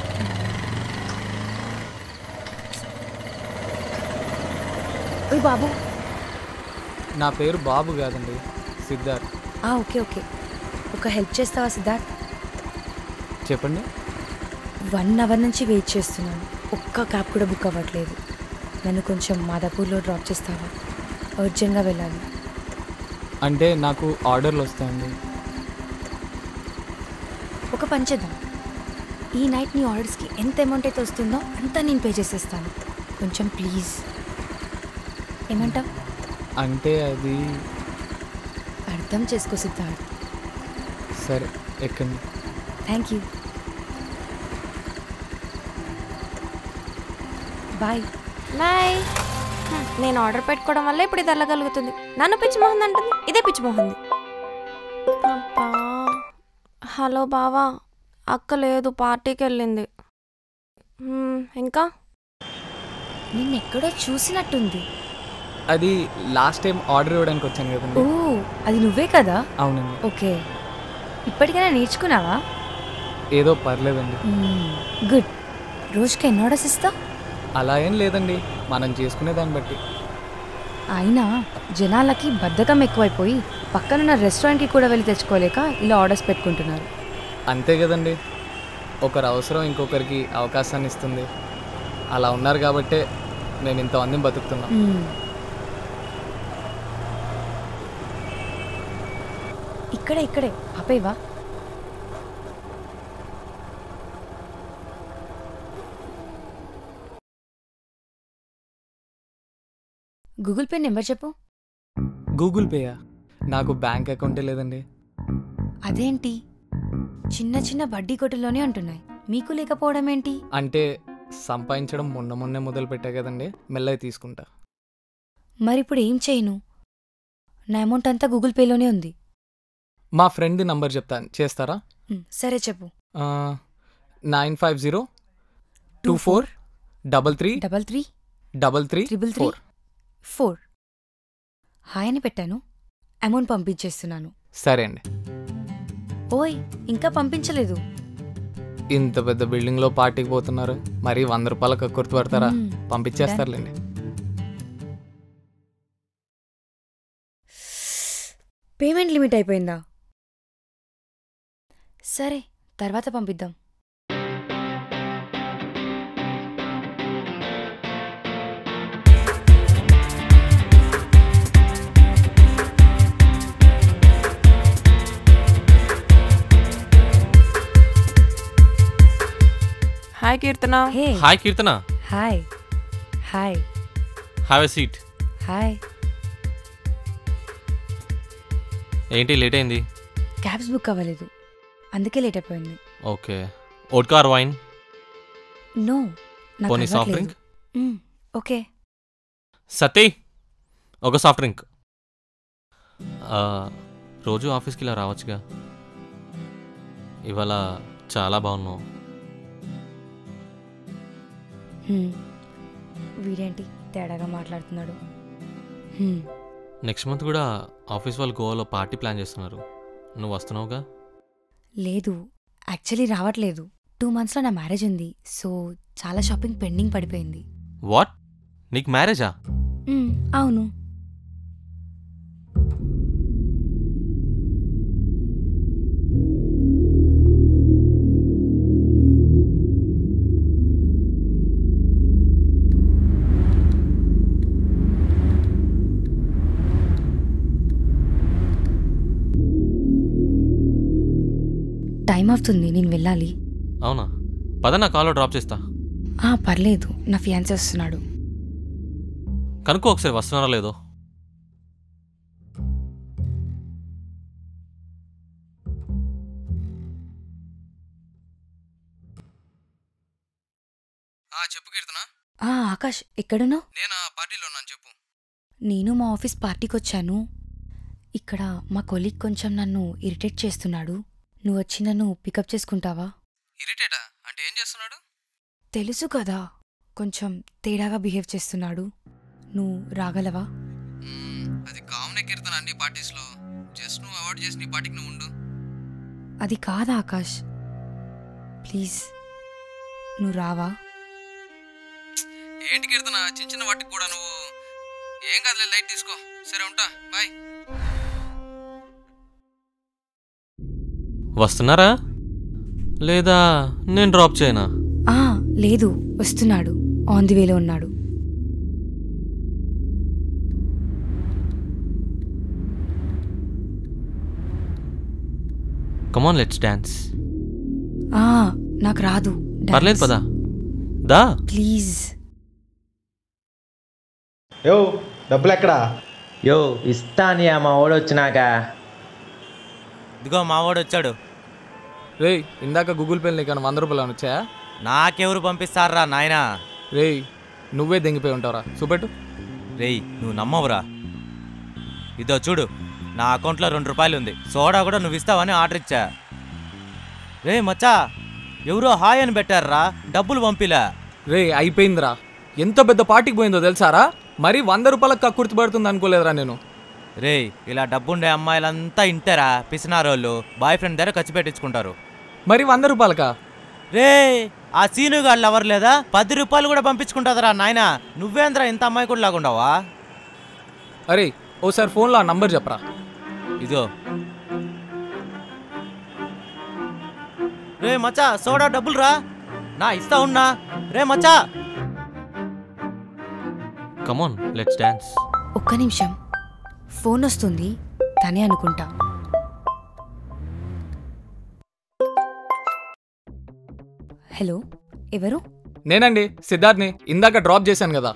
ఓయ్ బాబు నా పేరు బాబు కాదండి సిద్ధార్థ్ ఆ, ఓకే ఓకే ఒక హెల్ప్ చేస్తావా సిద్ధార్థ్ చెప్పండి వన్ అవర్ నుంచి వెయిట్ చేస్తున్నాను ఒక్క క్యాబ్ కూడా బుక్ అవ్వట్లేదు నన్ను కొంచెం మాదాపూర్లో డ్రాప్ చేస్తావా అర్జెంట్గా వెళ్ళాలి అంటే నాకు ఆర్డర్లు వస్తాయండి ఒక పని చేద్దాం ఈ నైట్ నీ ఆర్డర్స్కి ఎంత అమౌంట్ అయితే వస్తుందో అంతా నేను పే చేసేస్తాను కొంచెం ప్లీజ్ ఏమంటావు అంటే అది అర్థం చేసుకో సిద్ధార్థ్ సరే ఎక్కండి థ్యాంక్ యూ బాయ్ బాయ్ హ్మ్, నేను ఆర్డర్ పెట్టుకోవడం వల్ల ఇప్పుడు ఇది వెళ్ళగలుగుతుంది నన్ను పిచ్చిమోహన్ అంటుంది ఇదే పిచ్చిమోహంది అబ్బా హలో బావా అక్క లేదు పార్టీకి వెళ్ళింది హ్మ్, ఇంకా నిన్నెక్కడో చూసినట్టుంది అది లాస్ట్ టైం ఆర్డర్ ఇవ్వడానికి వచ్చాను ఓ కదండి అది నువ్వే కదా అవునండి ఓకే ఇప్పటికైనా నేర్చుకున్నావా ఏదో పర్లేదండి గుడ్ రోజుకి ఎన్ని ఆర్డర్స్ ఇస్తావు అలా ఏం లేదండి మనం చేసుకునే దాన్ని బట్టి అయినా జనాలకి బద్ధకం ఎక్కువైపోయి పక్కనున్న రెస్టారెంట్కి కూడా వెళ్ళి తెచ్చుకోలేక ఇలా ఆర్డర్స్ పెట్టుకుంటున్నారు అంతే కదండి ఒకరి అవసరం ఇంకొకరికి అవకాశాన్ని ఇస్తుంది అలా ఉన్నారు కాబట్టే మేము ఇంతమందిని బతుకుతున్నాం మ్మ్. ఇక్కడే ఇక్కడే ఆపేవా గూగుల్ పే నెంబర్ చెప్పు గూగుల్ పేయా నాకు బ్యాంక్ అకౌంటే లేదండి అదేంటి చిన్న చిన్న వడ్డీ కొట్టులోనే ఉంటున్నాయి మీకు లేకపోవడం ఏంటి అంటే సంపాదించడం మొన్న మొన్నే మొదలు పెట్టా కదండి మెల్లగా తీసుకుంటా మరి ఇప్పుడు ఏం చేయను నా అమౌంట్ అంతా గూగుల్ పేలోనే ఉంది మా ఫ్రెండ్ నంబర్ చెప్తాను చేస్తారా మ్, సరే చెప్పు nine five zero two four double three double three double three triple three four four hi అని పెట్టాను అమౌంట్ పంపించేస్తున్నాను సరే అండి ఓయ్ ఇంకా పంపించలేదు ఇంత పెద్ద బిల్డింగ్లో పార్టీకి పోతున్నారు మరి వంద రూపాయలకు గుర్తు పడతారా మ్మ్. పంపించేస్తారులేండి పేమెంట్ లిమిట్ అయిపోయిందా సరే తర్వాత పంపిద్దాం hi Keerthana hey hi Keerthana hi hi have a seat hi ఏంటి లేట్ అయింది క్యాబ్స్ బుక్ అవ్వలేదు అందుకే లేట్ అయిపోయింది ఓకే ఓట్కార్ వైన్ నో నాకు పోనీ సాఫ్ట్ అలవాట్లేదు. డ్రింక్ మ్, ఓకే సతీ ఒక సాఫ్ట్ డ్రింక్ ఆ, రోజు ఆఫీస్కి ఇలా రావచ్చుగా ఇవాళ చాలా బాగున్నావు హ్మ్. వీడేంటి తేడాగా మాట్లాడుతున్నాడు హ్మ్. నెక్స్ట్ మంత్ కూడా ఆఫీస్ వాళ్ళు గోవాలో పార్టీ ప్లాన్ చేస్తున్నారు నువ్వు వస్తున్నావుగా లేదు యాక్చువల్లీ రావట్లేదు టూ మంత్స్లో నా మ్యారేజ్ ఉంది సో చాలా షాపింగ్ పెండింగ్ పడిపోయింది వాట్ నీకు మ్యారేజా మ్, అవును టైం అవుతుంది నేను వెళ్ళాలి అవునా పద నా కాలో డ్రాప్ చేస్తా ఆ, పర్లేదు నా ఫియాన్సీ వస్తున్నాడు కనుక్కో ఒకసారి వస్తున్నారా లేదో చెప్పు కీర్తన ఆ, ఆకాష్ ఎక్కడున్నావు నేను ఆ పార్టీలో ఉన్నాను చెప్పు నేను మా ఆఫీస్ పార్టీకి వచ్చాను ఇక్కడ మా కొలీగ్ కొంచెం నన్ను ఇరిటేట్ చేస్తున్నాడు నువ్వు వచ్చి నన్ను పికప్ చేసుకుంటావా ఇరిటేటా అంటే ఏం చేస్తున్నాడు తెలుసు కదా కొంచెం తేడాగా బిహేవ్ చేస్తున్నాడు నువ్వు రాగలవా అది కామనే కీర్తన అన్ని పార్టీస్లో జస్ట్ నువ్వు అవాయిడ్ చేసి నీ పార్టీకి నువ్వు ఉండు అది కాదా ఆకాష్ ప్లీజ్ నువ్వు రావా ఏంటి కీర్తన చిన్న చిన్న వాటికి కూడా నువ్వు ఏం కాదులే లైట్ తీసుకో సరే ఉంటా బాయ్ వస్తున్నారా లేదా నేను డ్రాప్ చేయనా ఆ, లేదు వస్తున్నాడు ఆన్ ది వేలో ఉన్నాడు కమాన్ లెట్స్ డాన్స్ ఆ, నాకు రాదు పర్లేదు పదా దా ప్లీజ్ యో డబ్బులు ఎక్కడా యో ఇస్తాను మా వాడు వచ్చినాక ఇదిగో మావాడు వచ్చాడు రే ఇందాక గూగుల్ పేలో నీకు వంద రూపాయలు ఏమైనా వచ్చాయా నాకెవరు పంపిస్తారా నాయనా రే నువ్వే దెంగిపోయి ఉంటావురా చూపెట్టు రేయ్ నువ్వు నమ్మవురా ఇదో చూడు నా అకౌంట్లో రెండు రూపాయలు ఉంది సోడా కూడా నువ్వు ఇస్తావని ఆర్డర్ ఇచ్చా రే మచ్చా ఎవరో హాయ్ అని పెట్టారా డబ్బులు పంపిలా రే అయిపోయిందిరా ఎంత పెద్ద పార్టీకి పోయిందో తెలుసారా మరి వంద రూపాయలకు కక్కుర్తి పడుతుంది అనుకోలేదురా నేను రేయ్ ఇలా డబ్బుండే అమ్మాయిలంతా ఇంటారా పిసినారోళ్ళు బాయ్ ఫ్రెండ్ దగ్గర ఖర్చు పెట్టించుకుంటారు మరి వంద రూపాయలకా రే ఆ సీను గాళ్ళు ఎవరు లేదా పది రూపాయలు కూడా పంపించుకుంటుందిరా నాయనా నువ్వేంద్రా ఇంత అమ్మాయి కూడా లాగుండవా అరే ఓసారి ఫోన్లో ఆ నంబర్ చెప్పరా ఇదో రే మచ్చా సోడా డబ్బులు రా నా ఇస్తా ఉన్నా రే మచ్చా కమాన్ లెట్స్ డాన్స్ ఒక్క నిమిషం ఫోన్ వస్తుంది తనే అనుకుంటా హలో ఎవరు నేనండి సిద్ధార్థ్ని ఇందాక డ్రాప్ చేశాను కదా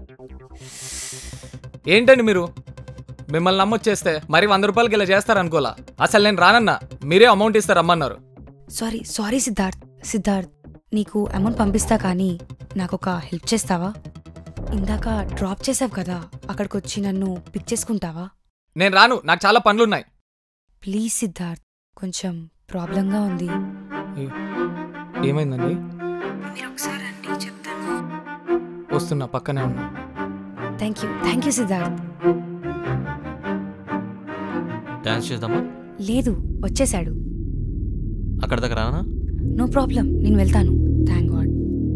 ఏంటండి మీరు మిమ్మల్ని నమ్మొచ్చేస్తే మరి వంద రూపాయలకి ఇలా చేస్తారనుకోలా అసలు నేను రానన్నా మీరే అమౌంట్ ఇస్తారు రమ్మన్నారు సారీ సారీ సిద్ధార్థ్ సిద్ధార్థ్ నీకు అమౌంట్ పంపిస్తా కానీ నాకు ఒక హెల్ప్ చేస్తావా ఇందాక డ్రాప్ చేసావు కదా అక్కడికి వచ్చి నన్ను పిక్ చేసుకుంటావా నేను రాను నాకు చాలా పనులున్నాయి ప్లీజ్ సిద్ధార్థ్ కొంచెం ప్రాబ్లంగా ఉంది ఏమైందండి మీరు ఒకసారి రండి చెప్తాను వస్తున్నా పక్కనే ఉన్నా thank you thank you Siddharth dance చేద్దామా లేదు వచ్చేసాడు అక్కడ దగ్గర రానా నో ప్రాబ్లం నేను వెళ్తాను థ్యాంక్ గాడ్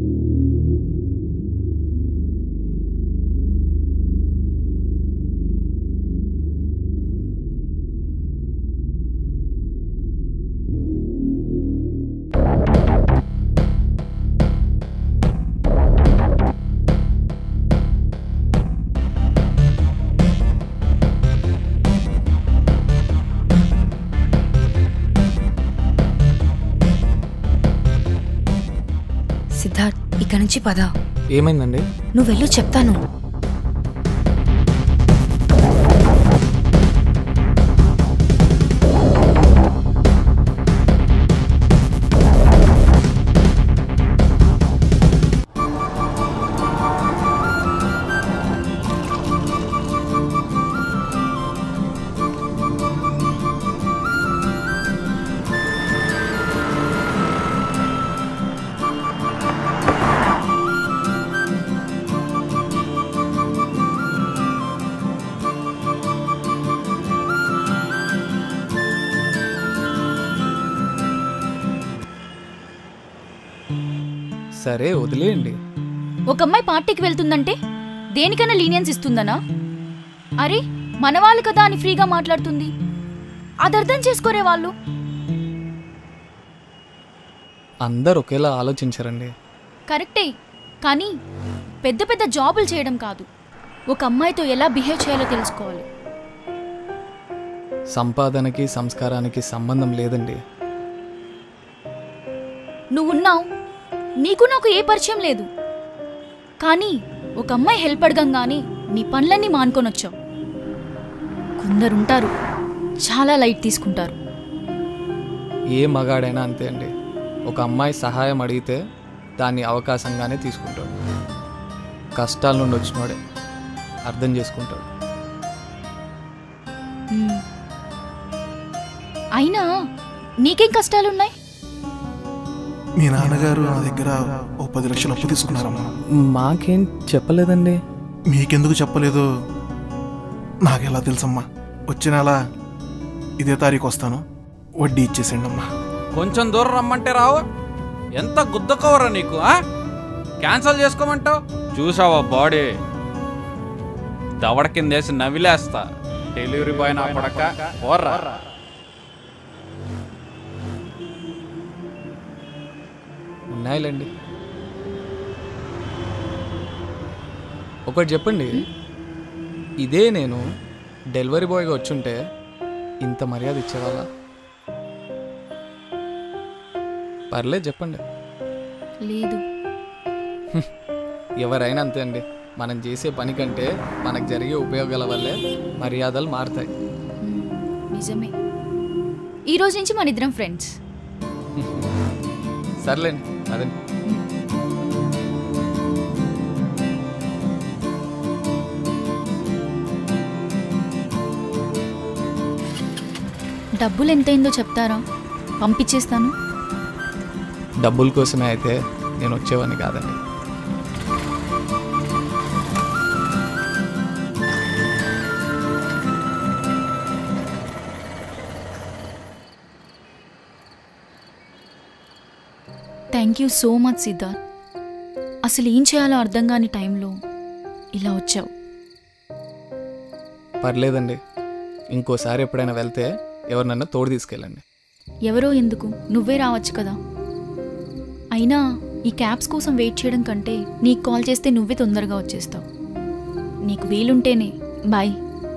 సిద్ధార్థ్ ఇక్కడ నుంచి పద ఏమైందండి నువ్వు వెళ్ళు చెప్తాను సరే వదిలేయండి ఒక అమ్మాయి పార్టీకి వెళ్తుందంటే దేనికైనా లీనియన్స్ ఇస్తుందనా అరే మన వాళ్ళు కదా అని ఫ్రీగా మాట్లాడుతుంది అది అర్థం చేసుకోరే వాళ్ళు అందరు ఒకేలా ఆలోచించరండి కరెక్టే కానీ పెద్ద పెద్ద జాబులు చేయడం కాదు ఒక అమ్మాయితో ఎలా బిహేవ్ చేయాలో తెలుసుకోవాలి సంపాదనకి సంస్కారానికి సంబంధం లేదండి ఉన్నావు నీకు నాకు ఏ పరిచయం లేదు కానీ ఒక అమ్మాయి హెల్ప్ అడగంగానే నీ పనులన్నీ మానుకొనొచ్చావు కొందరుంటారు చాలా లైట్ తీసుకుంటారు ఏ మగాడైనా అంతే అండి ఒక అమ్మాయి సహాయం అడిగితే దాన్ని అవకాశంగానే తీసుకుంటాడు కష్టాల నుండి వచ్చినోడే అర్థం చేసుకుంటాడు మ్మ్. అయినా నీకేం కష్టాలున్నాయి మీ నాన్నగారు నా దగ్గర ఓ పది లక్షలు అప్పు తీసుకున్నారమ్మా మాకేం చెప్పలేదండి మీకెందుకు చెప్పలేదు నాకెలా తెలుసమ్మా వచ్చే నెల ఇదే తారీఖు వస్తాను వడ్డీ ఇచ్చేసేయండి అమ్మా కొంచెం దూరం రమ్మంటే రావు ఎంత గుద్దకోవరా నీకు ఆ? క్యాన్సల్ చేసుకోమంటావు చూసావా బాడీ దవడ కిందేసి నవిలేస్తా డెలివరీ బాయ్ నా పడక పోర్రా ఉన్నాయిలేండి ఒకటి చెప్పండి ఇదే నేను డెలివరీ బాయ్గా వచ్చుంటే ఇంత మర్యాద ఇచ్చేవాళ్ళ పర్లేదు చెప్పండి లేదు ఎవరైనా అంతే అండి మనం చేసే పని కంటే మనకు జరిగే ఉపయోగాల వల్లే మర్యాదలు మారుతాయి నిజమే ఈ రోజు నుంచి మన ఇద్దరం ఫ్రెండ్స్ సర్లేండి అదండి డబ్బులు ఎంతైందో చెప్తారా పంపించేస్తాను డబ్బుల కోసమే అయితే నేను వచ్చేవాడిని కాదండి thank you so much Siddharth అసలు ఏం చేయాలో అర్థం కాని టైంలో ఇలా వచ్చావు పర్లేదండి ఇంకోసారి ఎప్పుడైనా వెళ్తే ఎవరినన్నా తోడు తీసుకెళ్ళండి ఎవరో ఎందుకు నువ్వే రావచ్చు కదా అయినా ఈ క్యాబ్స్ కోసం వెయిట్ చేయడం కంటే నీకు కాల్ చేస్తే నువ్వే తొందరగా వచ్చేస్తావు నీకు వీలుంటేనే బాయ్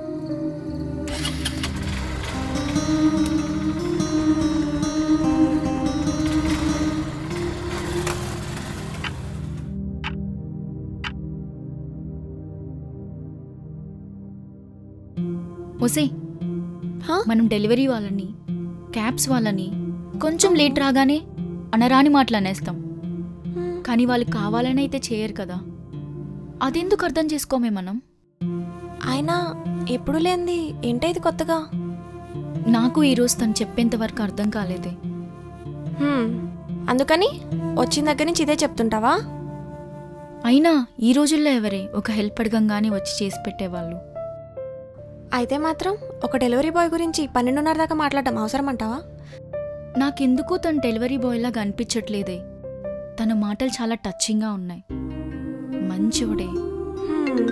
ఒసే మనం డెలివరీ వాళ్ళని క్యాబ్స్ వాళ్ళని కొంచెం లేట్ రాగానే అనరాని మాటలు అనేస్తాం కానీ వాళ్ళు కావాలని అయితే చేయరు కదా అదెందుకు అర్థం చేసుకోమే మనం అయినా ఎప్పుడు లేనిది ఏంటైది కొత్తగా నాకు ఈరోజు తను చెప్పేంత వరకు అర్థం కాలేదే హ్మ్, అందుకని వచ్చిన దగ్గర నుంచి ఇదే చెప్తుంటావా అయినా ఈ రోజుల్లో ఎవరే ఒక హెల్ప్ అడగంగానే వచ్చి చేసి పెట్టేవాళ్ళు అయితే మాత్రం ఒక డెలివరీ బాయ్ గురించి పన్నెండున్నర దాకా మాట్లాడడం అవసరం అంటావా నాకెందుకు తను డెలివరీ బాయ్ లాగా అనిపించట్లేదే తన మాటలు చాలా టచ్చింగ్గా ఉన్నాయి మంచివాడే హ్మ్.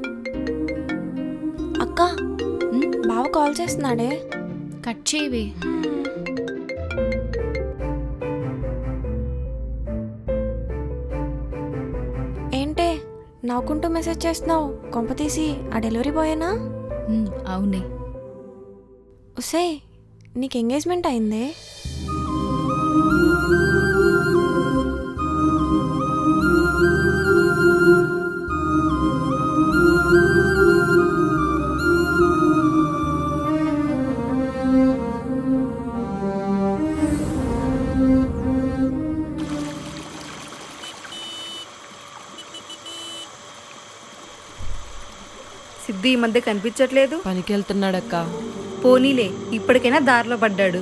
అక్క బావ కాల్ చేస్తున్నాడే కట్ చేయవే ఏంటే నవ్వుకుంటూ మెసేజ్ చేస్తున్నావు కొంప తీసి ఆ డెలివరీ బాయేనా ఉమ్, అవునే ఉసే నీకు ఎంగేజ్మెంట్ అయిందే సిద్ధు ఈ మధ్య కనిపించట్లేదు పనికి వెళ్తున్నాడక్క పోనీలే ఇప్పటికైనా దారిలో పడ్డాడు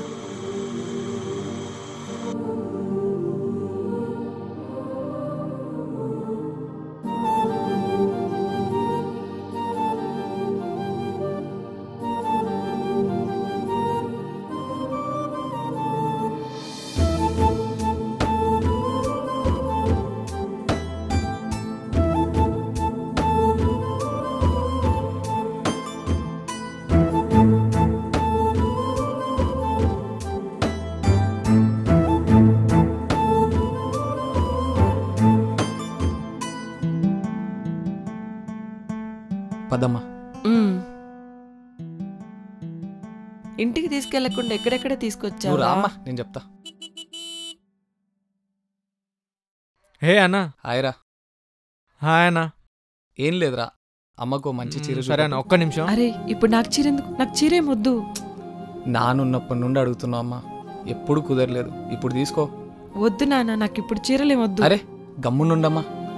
పదమ్మా ఉమ్. ఇంటికి తీసుకెళ్లకుండా ఎక్కడెక్కడ నువ్వు తీసుకొచ్చావు రామ్మా నేను చెప్తా హే అన్న హాయ్ రా హాయ్ అన్న ఏం లేదురా అమ్మకు ఓ మంచి చీర మ్, సరే అన్న, చూపెట్టు. ఒక్క నిమిషం. అరే ఇప్పుడు నాకు చీర ఎందుకు నాకు చీరేం వద్దు నానున్నప్పటి నుండి అడుగుతున్నావు అమ్మా ఎప్పుడు కుదరలేదు ఇప్పుడు తీసుకో వద్దు నాన్న నాకు ఇప్పుడు చీరలేం వద్దు అరే గమ్మునుండమ్మా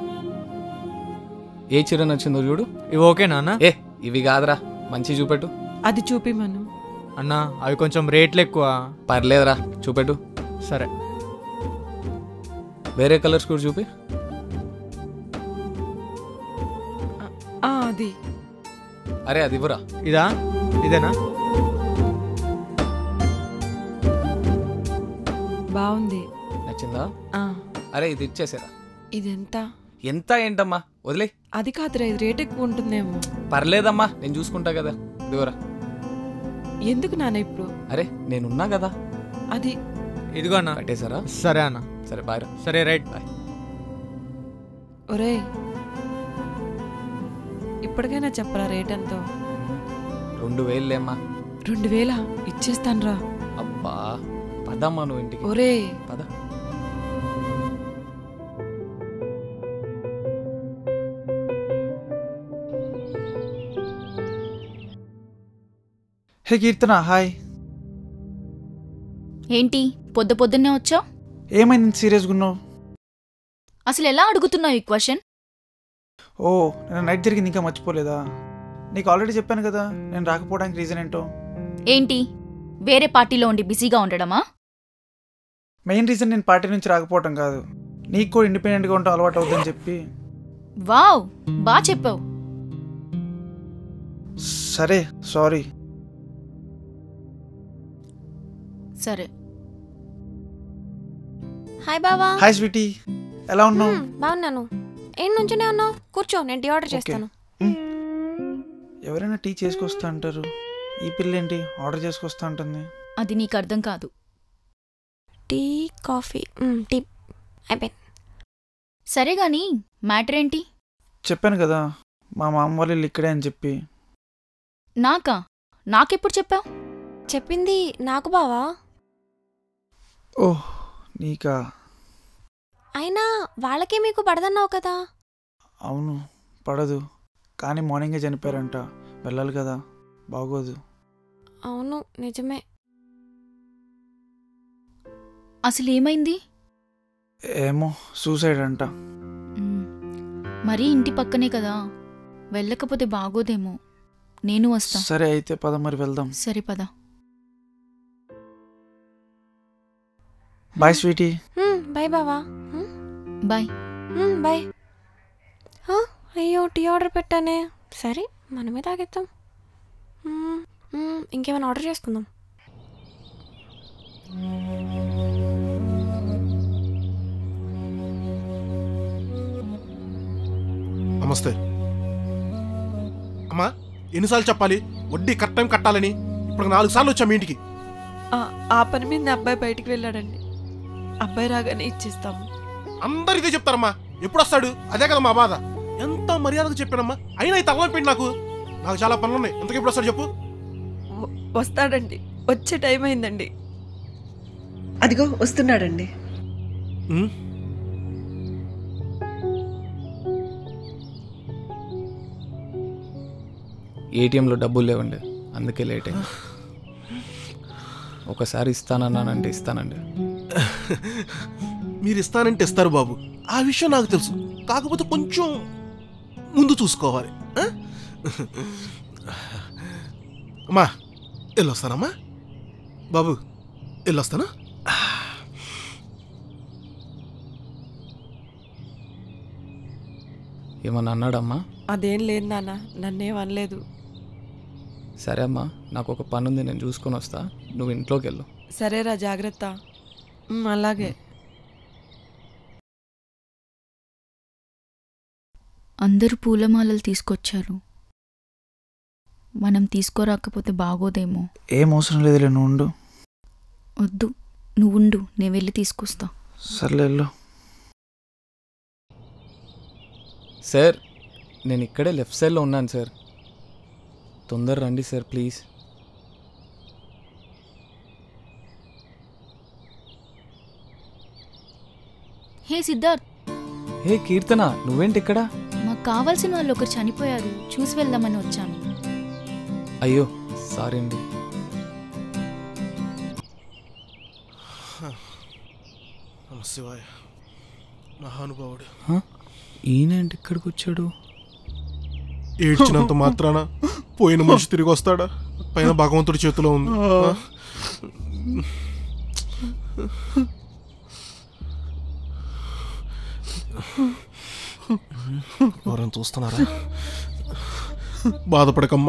ఏ చీర నచ్చిందో చూడు ఇవి ఓకేనా అన్న ఏ ఇవి కాదురా మంచి చూపెట్టు అది చూపిమను అన్న అవి కొంచెం రేట్లు ఎక్కువ పర్లేదురా చూపెట్టు సరే వేరే కలర్స్ కూడా చూపి ఆ, అది అరే అది ఇవ్వరా ఇదా ఇదేనా బాగుంది నచ్చిందా ఆ, అరే ఇది ఇచ్చేసారా ఇది ఎంత ఎంత ఏంటమ్మా వదిలే అది కాదురా ఇది రేట్ ఎక్కువ ఉంటుందేమో పర్లేదమ్మా నేను చూసుకుంటా కదా ఇదిగోరా ఎందుకు నాన్న ఇప్పుడు అరే నేనున్నా కదా అది ఇదిగో అన్న కట్టేశారా సరే అన్న సరే బాయ్ రా సరే రైట్ బాయ్ ఒరేయ్ ఇప్పటికైనా చెప్పరా రేట్ ఎంతో రెండు వేలులేమ్మా రెండు వేల ఇచ్చేస్తానురా అబ్బా పదమ్మా నువ్వు ఇంటికి ఒరే పద హే కీర్తన హాయ్ ఏంటి పొద్దు పొద్దున్నే వచ్చావు ఏమైంది సీరియస్గా ఉన్నావు అసలు ఎలా అడుగుతున్నావు ఈ క్వశ్చన్ ఓ నేను నైట్ జరిగింది ఇంకా మర్చిపోలేదా నీకు ఆల్రెడీ చెప్పాను కదా నేను రాకపోవడానికి రీజన్ ఏంటో ఏంటి వేరే పార్టీలో ఉండి బిజీగా ఉండడమా మెయిన్ రీజన్ నేను పార్టీ నుంచి రాకపోవటం కాదు నీకు కూడా ఇండిపెండెంట్గా ఉండటం అలవాటు అవుతుందని చెప్పి వావ్ బా చెప్పావు సరే సారీ సరే హాయ్ బావా హాయ్ స్వీటీ ఎలా ఉన్నావు మ్మ్, బాగున్నాను ఏం నుంచునే ఉన్నావు కూర్చో నేను టీ ఆర్డర్ చేస్తాను ఎవరైనా టీ చేసుకొస్తా అంటారు ఈ పిల్ల ఏంటి ఆర్డర్ చేసుకొస్తా ఉంటుంది అది నీకు అర్థం కాదు టీ కాఫీ మ్మ్, టీ అయిపోయింది సరే గాని మ్యాటర్ ఏంటి చెప్పాను కదా మా మామ వాళ్ళు ఇల్లు ఇక్కడే అని చెప్పి నాకా నాకెప్పుడు చెప్పావు చెప్పింది నాకు బావా ఓహ్ నీకా అయినా వాళ్ళకి మీకు పడదన్నావు కదా అవును పడదు కానీ మార్నింగే చనిపోయారంట వెళ్ళాలి కదా బాగోదు అవును నిజమే అసలు ఏమైంది ఏమో సూసైడ్ అంట మరీ ఇంటి పక్కనే కదా వెళ్ళకపోతే బాగోదేమో నేను వస్తా సరే అయితే పద మరి వెళ్దాం సరే పద బాయ్ స్వీటీ మ్మ్, బాయ్ బావా మ్మ్, బాయ్ మ్మ్, బాయ్ ఆ, అయ్యో టీ ఆర్డర్ పెట్టానే సరే మనమే తాగేద్దాం మ్మ్, మ్మ్, ఇంకేమైనా ఆర్డర్ చేసుకుందాం నమస్తే అమ్మా ఎన్నిసార్లు చెప్పాలి వడ్డీ కరెక్ట్ టైం కట్టాలని ఇప్పుడు నాలుగు సార్లు వచ్చాం మీ ఇంటికి ఆ, ఆ పని మీద అబ్బాయి బయటికి వెళ్ళాడండి అబ్బాయి రాగానే ఇచ్చేస్తాము అందరు ఇదే చెప్తారమ్మా ఎప్పుడు వస్తాడు అదే కదా మా బాధ ఎంత మర్యాదగా చెప్పానమ్మా అయినా ఈ తలనొప్పి నాకు నాకు చాలా పనులు ఉన్నాయి ఎంతకు ఎప్పుడు వస్తాడు చెప్పు వ- వస్తాడండి వచ్చే టైం అయిందండి అదిగో వస్తున్నాడండి ఉమ్, ఏటీఎంలో డబ్బులు లేవండి అందుకే లేట్ అయింది ఒకసారి ఇస్తానన్నానంటే ఇస్తానండి మీరు ఇస్తానంటే ఇస్తారు బాబు ఆ విషయం నాకు తెలుసు కాకపోతే కొంచెం ముందు చూసుకోవాలి ఆ? అమ్మా వెళ్ళొస్తానమ్మా బాబు వెళ్ళొస్తానా ఏమన్నా అన్నాడమ్మా అదేం లేదు నాన్న నన్నేం అనలేదు సరే అమ్మా నాకు ఒక పని ఉంది నేను చూసుకొని వస్తా నువ్వు ఇంట్లోకి వెళ్ళు సరేరా జాగ్రత్త మ్, అలాగే అందరూ పూలమాలలు తీసుకొచ్చారు మనం తీసుకోరాకపోతే బాగోదేమో ఏం అవసరం లేదులే నువ్వు ఉండు వద్దు నువ్వుండు నేను వెళ్ళి తీసుకొస్తా సర్లే వెళ్ళు సార్ నేను ఇక్కడే లెఫ్ట్ సైడ్లో ఉన్నాను సార్ తొందర రండి sir please hey Siddharth hey Keerthana నువ్వేంటి ఇక్కడ మాకు కావాల్సిన వాళ్ళు ఒకరు చనిపోయారు చూసి వెళ్దామని వచ్చాను అయ్యో సారీ అండి నమ శివాయ మహానుభావుడు హ? ఈయనేంటి ఇక్కడికి వచ్చాడు ఏడ్చినంత మాత్రాన పోయిన మనిషి తిరిగి వస్తాడా పైన భగవంతుడి చేతిలో ఉంది ఆ? ఎవరైనా చూస్తున్నారా బాధపడకమ్మా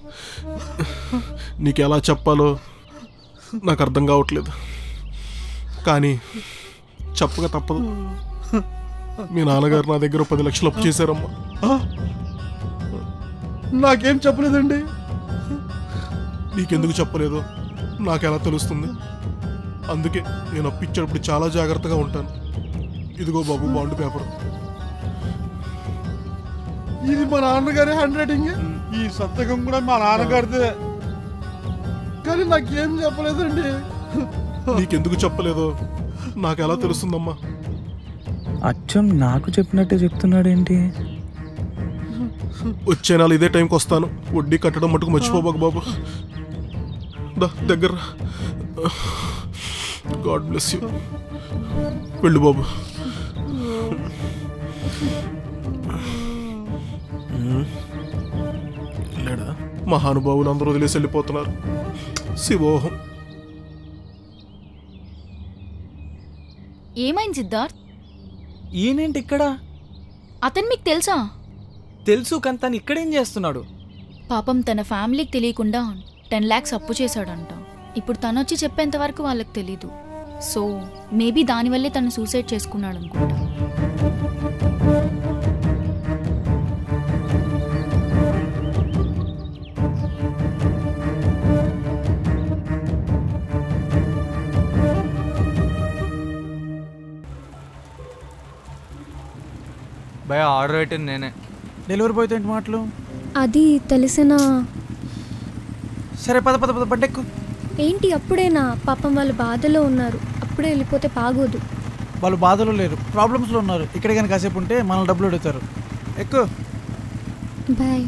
నీకు ఎలా చెప్పాలో నాకు అర్థం కావట్లేదు కానీ చెప్పక తప్పదు మీ నాన్నగారు నా దగ్గర పది లక్షలు అప్పు చేశారమ్మా నాకేం చెప్పలేదండి నీకెందుకు చెప్పలేదు నాకెలా తెలుస్తుంది అందుకే నేను అప్పిచ్చేటప్పుడు చాలా జాగ్రత్తగా ఉంటాను ఇదిగో బాబు బాండ్ పేపర్ ఇది మా నాన్నగారి హ్యాండ్ రైటింగ్ ఈ సంతకం కూడా మా నాన్నగారిదే కానీ నాకేం చెప్పలేదండి నీకెందుకు చెప్పలేదో నాకు ఎలా తెలుస్తుందమ్మా అచ్చం నాకు చెప్పినట్టే చెప్తున్నాడేంటి వచ్చే నెల ఇదే టైంకి వస్తాను వడ్డీ కట్టడం మటుకు మర్చిపోబాకు బాబు దా దగ్గర గాడ్ బ్లెస్ యూ వెళ్ళు బాబు వెళ్ళాడా మహానుభావులు అందరూ వదిలేసి వెళ్ళిపోతున్నారు శివోహం ఏమైంది సిద్ధార్థ్ ఈయనేంటి ఇక్కడ అతను మీకు తెలుసా తెలుసు కానీ తను ఇక్కడేం చేస్తున్నాడు పాపం తన ఫ్యామిలీకి తెలియకుండా టెన్ ల్యాక్స్ అప్పు చేశాడంట ఇప్పుడు తను వచ్చి చెప్పేంత వరకు వాళ్ళకి తెలీదు సో మేబీ దానివల్లే తను సూసైడ్ చేసుకున్నాడు అనుకుంటా భయ ఆర్డర్ పెట్టింది నేనే డెలివరీ బాయ్తో ఏంటి మాటలు అది తెలిసిన సరే పద పద పద బండెక్కు ఏంటి అప్పుడేనా పాపం వాళ్ళు బాధలో ఉన్నారు అప్పుడే వెళ్ళిపోతే బాగోదు వాళ్ళు బాధలో లేరు ప్రాబ్లమ్స్లో ఉన్నారు ఇక్కడ కానీ కాసేపు ఉంటే మనల్ని డబ్బులు అడుగుతారు ఎక్కువ బాయ్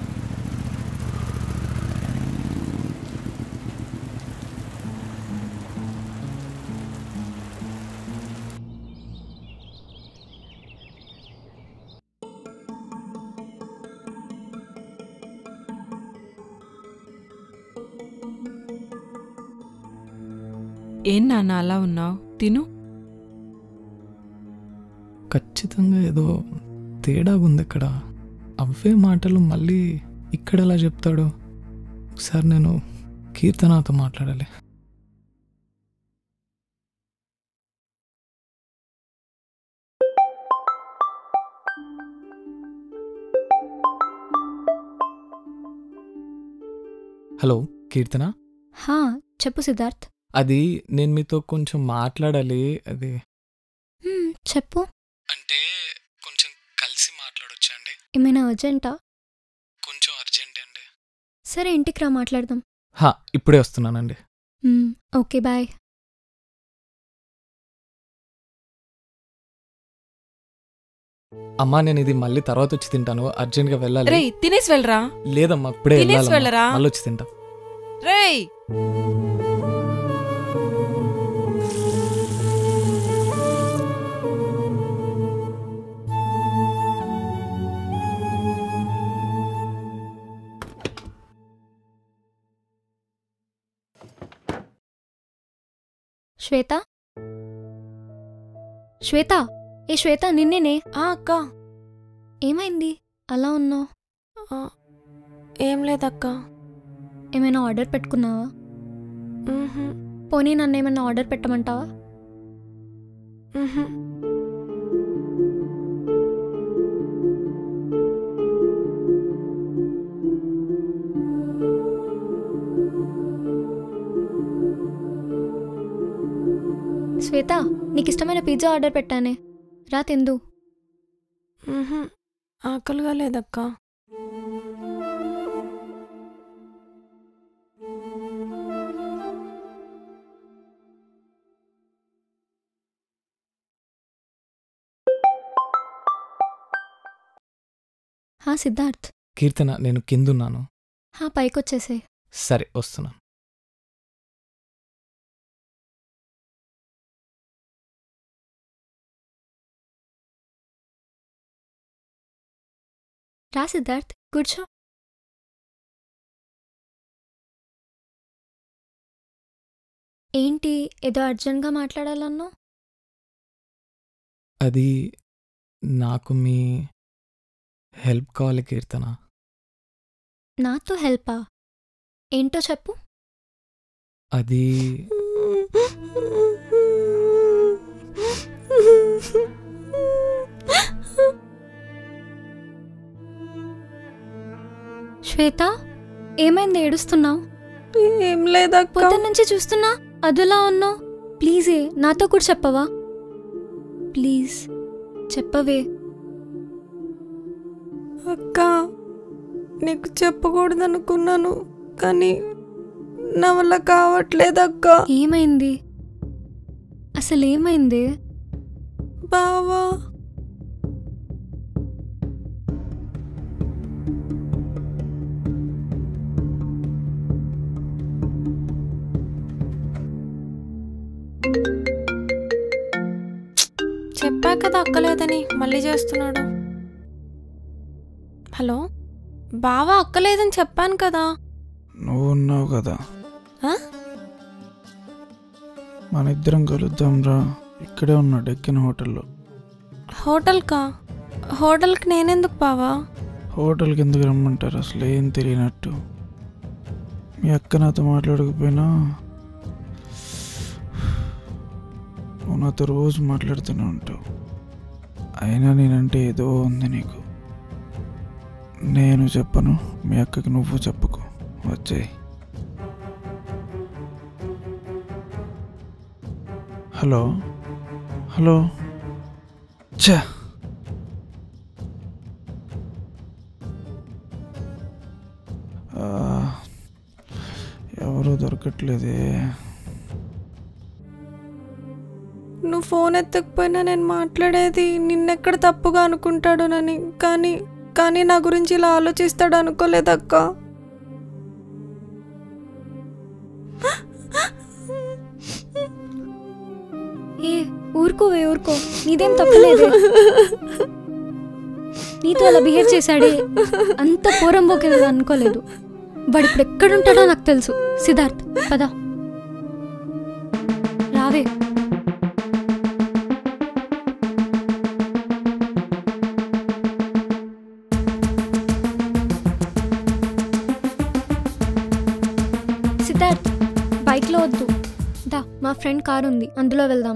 ఏం నాన్న అలా ఉన్నావు తిను ఖచ్చితంగా ఏదో తేడా ఉంది ఇక్కడ అవే మాటలు మళ్ళీ ఇక్కడ ఎలా చెప్తాడు ఒకసారి నేను కీర్తనతో మాట్లాడాలి హలో కీర్తన హా చెప్పు సిద్ధార్థ్ అది నేను మీతో కొంచెం మాట్లాడాలి అది హ్మ్, చెప్పు అంటే కొంచెం కలిసి మాట్లాడొచ్చా అండి ఏమైనా అర్జెంటా కొంచెం అర్జెంట్ అండి సరే ఇంటికి రా మాట్లాడదాం హా ఇప్పుడే వస్తున్నానండి హ్మ్, ఓకే బాయ్ అమ్మా నేను ఇది మళ్ళీ తర్వాత వచ్చి తింటాను అర్జెంట్గా వెళ్ళాలి రేయ్ తినేసి వెళ్ళరా లేదమ్మా ఇప్పుడే తినేసి వెళ్ళాలమ్మా. వెళ్ళరా? మళ్ళీ వచ్చి తింటా రేయ్ శ్వేత శ్వేత ఏ శ్వేత నిన్నేనే ఆ అక్క ఏమైంది అలా ఉన్నావు ఏం లేదక్క ఏమైనా ఆర్డర్ పెట్టుకున్నావా పోనీ నన్ను ఏమైనా ఆర్డర్ పెట్టమంటావా శ్వేత నీకు ఇష్టమైన పిజ్జా ఆర్డర్ పెట్టానే రా తిందు ఆకలిగా లేదక్క హా సిద్ధార్థ్ కీర్తన నేను కిందున్నాను హా పైకొచ్చేసే సరే వస్తున్నాను రా సిద్ధార్థ్ కూర్చో ఏంటి ఏదో అర్జెంట్గా మాట్లాడాలన్నా అది నాకు మీ హెల్ప్ కావాలి కీర్తన నాతో హెల్పా ఏంటో చెప్పు అది శ్వేత ఏమైంది ఏడుస్తున్నావు ఏం లేదక్క పొద్దున్న నుంచి చూస్తున్నా అదులా ఉన్నావు ప్లీజే నాతో కూడా చెప్పవా ప్లీజ్ చెప్పవే అక్క నీకు చెప్పకూడదు అనుకున్నాను కానీ నా వల్ల కావట్లేదు అక్క ఏమైంది అసలు ఏమైంది బావా చెప్పా కదా అక్కలేదని మళ్ళీ చేస్తున్నాడు హలో బావా అక్కలేదని చెప్పాను కదా నువ్వు ఉన్నావు కదా ఆ? మన ఇద్దరం కలుద్దాం రా ఇక్కడే ఉన్నా డెక్కిన హోటల్లో హోటల్కా హోటల్కి నేనెందుకు బావా హోటల్కి ఎందుకు రమ్మంటారు అసలు ఏం తెలియనట్టు మీ అక్క నాతో మాట్లాడకపోయినా నువ్వు నాతో రోజు మాట్లాడుతూనే ఉంటావు అయినా నేనంటే ఏదో ఉంది నీకు నేను చెప్పను మీ అక్కకి నువ్వు చెప్పుకో వచ్చేయి హలో హలో ఛా ఆ, ఎవరూ దొరకట్లేదే నువ్వు ఫోన్ ఎత్తకపోయినా నేను మాట్లాడేది నిన్నెక్కడ తప్పుగా అనుకుంటాడోనని కానీ కానీ నా గురించి ఇలా ఆలోచిస్తాడు అనుకోలేదక్క ఏ ఊరుకోవే ఊరుకో నీదేం తప్పలేదు నీతో అలా బిహేవ్ చేశాడే అంత పోరంబోకే అనుకోలేదు వాడు ఇప్పుడు ఎక్కడుంటాడో నాకు తెలుసు సిద్ధార్థ్ పద రావే సిద్ధార్థ్ బైక్లో వద్దు దా మా ఫ్రెండ్ కార్ ఉంది అందులో వెళ్దాం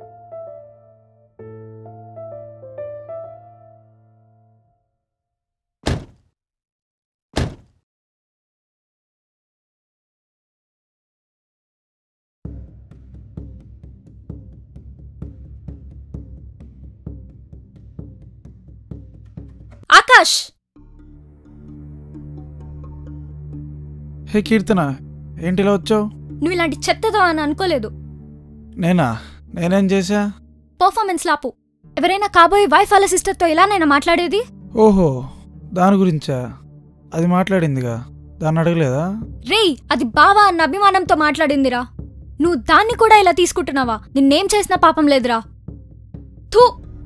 ఆకాష్ హే కీర్తన ఏంటి ఇలా వచ్చావు నువ్వు ఇలాంటి చెత్తదో అని అనుకోలేదు నేనా నేనేం చేశా పర్ఫార్మెన్స్ లాపు ఎవరైనా కాబోయే వైఫ్ వాళ్ళ సిస్టర్తో ఇలానైనా మాట్లాడేది ఓహో దాని గురించా అది మాట్లాడిందిగా దాన్ని అడగలేదా రేయ్ అది బావా అన్న అభిమానంతో మాట్లాడిందిరా నువ్వు దాన్ని కూడా ఇలా తీసుకుంటున్నావా నిన్నేం చేసినా పాపం లేదురా థూ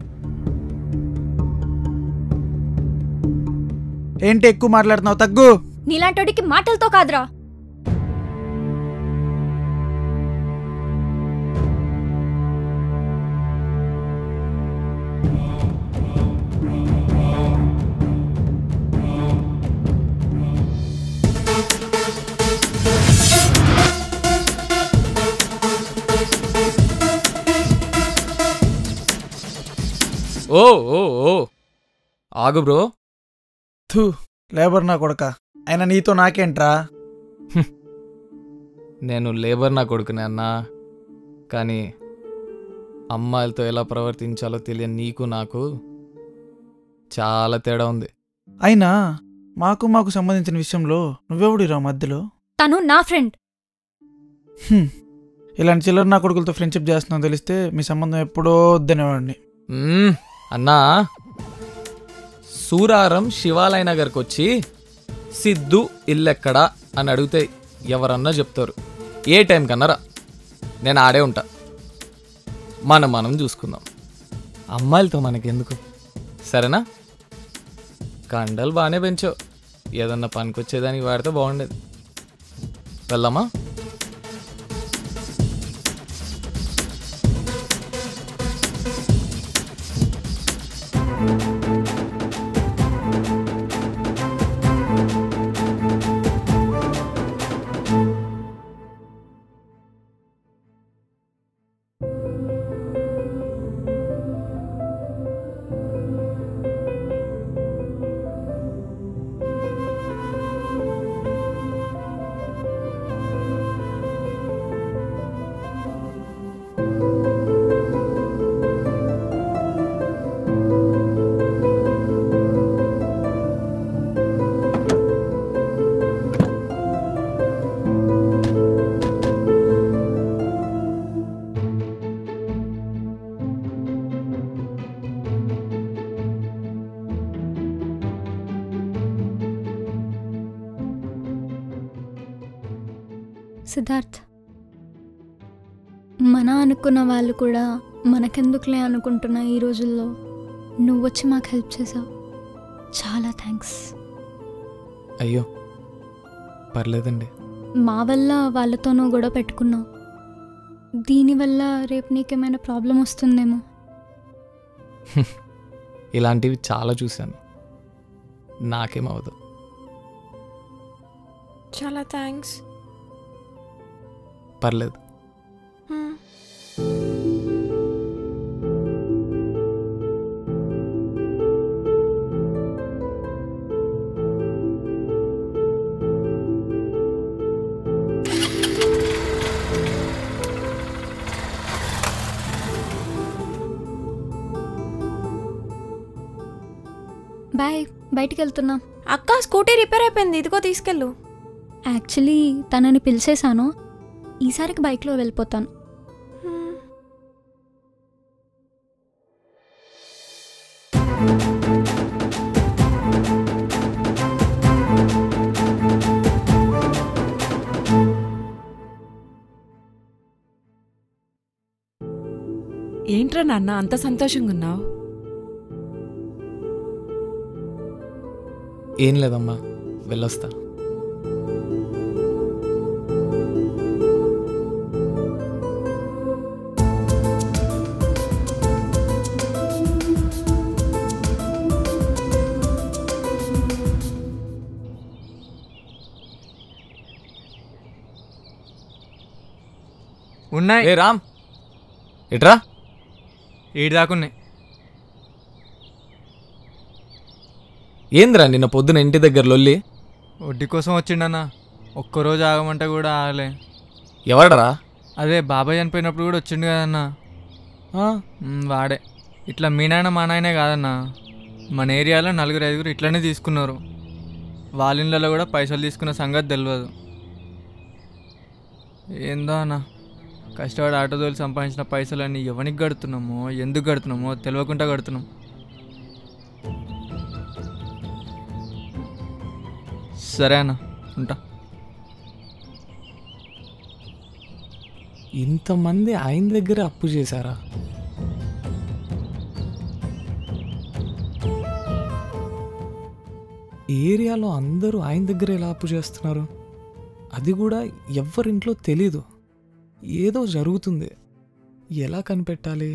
ఏంటి ఎక్కువ మాట్లాడుతున్నావు తగ్గు నీలాంటోడికి మాటలతో కాదురా ఓ ఓ ఓ ఆగు బ్రో థూ లేబర్ నా కొడక అయినా నీతో నాకేంట్రా నేను లేబర్ నా కొడుకునే అన్నా కానీ అమ్మాయిలతో ఎలా ప్రవర్తించాలో తెలియని నీకు నాకు చాలా తేడా ఉంది అయినా మాకు మాకు సంబంధించిన విషయంలో నువ్వెవడిరా మధ్యలో తను నా ఫ్రెండ్ హ్మ్. ఇలాంటి చిల్లర నా కొడుకులతో ఫ్రెండ్షిప్ చేస్తున్నావు తెలిస్తే మీ సంబంధం ఎప్పుడో వద్దనేవాడిని మ్మ్, అన్నా సూరారం శివాలయ నగర్కి వచ్చి సిద్ధు ఇల్లెక్కడా అని అడిగితే ఎవరన్నా చెప్తారు ఏ టైం కన్నారా నేను ఆడే ఉంటా మనం మనం చూసుకుందాం అమ్మాయిలతో మనకెందుకు సరేనా కండలు బాగానే పెంచావు ఏదన్నా పనికొచ్చేదానికి వాడితే బాగుండేది వెళ్దామా సిద్ధార్థ్ మన అనుకున్న వాళ్ళు కూడా మనకెందుకులే అనుకుంటున్న ఈ రోజుల్లో నువ్వు వచ్చి మాకు హెల్ప్ చేసావు చాలా థ్యాంక్స్ అయ్యో పర్లేదండి మా వల్ల వాళ్ళతోనూ గొడవ పెట్టుకున్నావు దీనివల్ల రేపు నీకేమైనా ప్రాబ్లం వస్తుందేమో ఇలాంటివి చాలా చూశాను నాకేమవదు చాలా థ్యాంక్స్ పర్లేదు బాయ్ బయటికి వెళ్తున్నా అక్క స్కూటీ రిపేర్ అయిపోయింది ఇదిగో తీసుకెళ్ళు యాక్చువల్లీ తనని పిలిచేశాను ఈసారికి బైక్లో వెళ్ళిపోతాను ఏంట్రా నాన్న అంత సంతోషంగా ఉన్నావు ఏం లేదమ్మా వెళ్ళొస్తా ఉన్నాయి ఏ రామ్ ఎట్రా ఏడు దాకున్నాయి ఏందిరా నిన్న పొద్దున ఇంటి దగ్గర లొల్లి వడ్డీ కోసం వచ్చిండన్న ఒక్కరోజు ఆగమంటే కూడా ఆగలే ఎవడరా అదే బాబాయ్ చనిపోయినప్పుడు కూడా వచ్చిండు కదన్న మ్, వాడే ఇట్లా మీ నాయన మా నాయనే కాదన్న మన ఏరియాలో నలుగురు ఐదుగురు ఇట్లనే తీసుకున్నారు వాళ్ళ ఇళ్ళలో కూడా పైసలు తీసుకున్న సంగతి తెలియదు ఏందో అన్న కష్టపడి ఆటో తోలి సంపాదించిన పైసలన్నీ ఎవరికి కడుతున్నామో ఎందుకు కడుతున్నామో తెలియకుండా కడుతున్నాం సరే అన్న ఉంటా ఇంతమంది ఆయన దగ్గర అప్పు చేశారా ఏరియాలో అందరూ ఆయన దగ్గర ఎలా అప్పు చేస్తున్నారు అది కూడా ఎవరింట్లో తెలీదు ఏదో జరుగుతుంది ఎలా కనిపెట్టాలి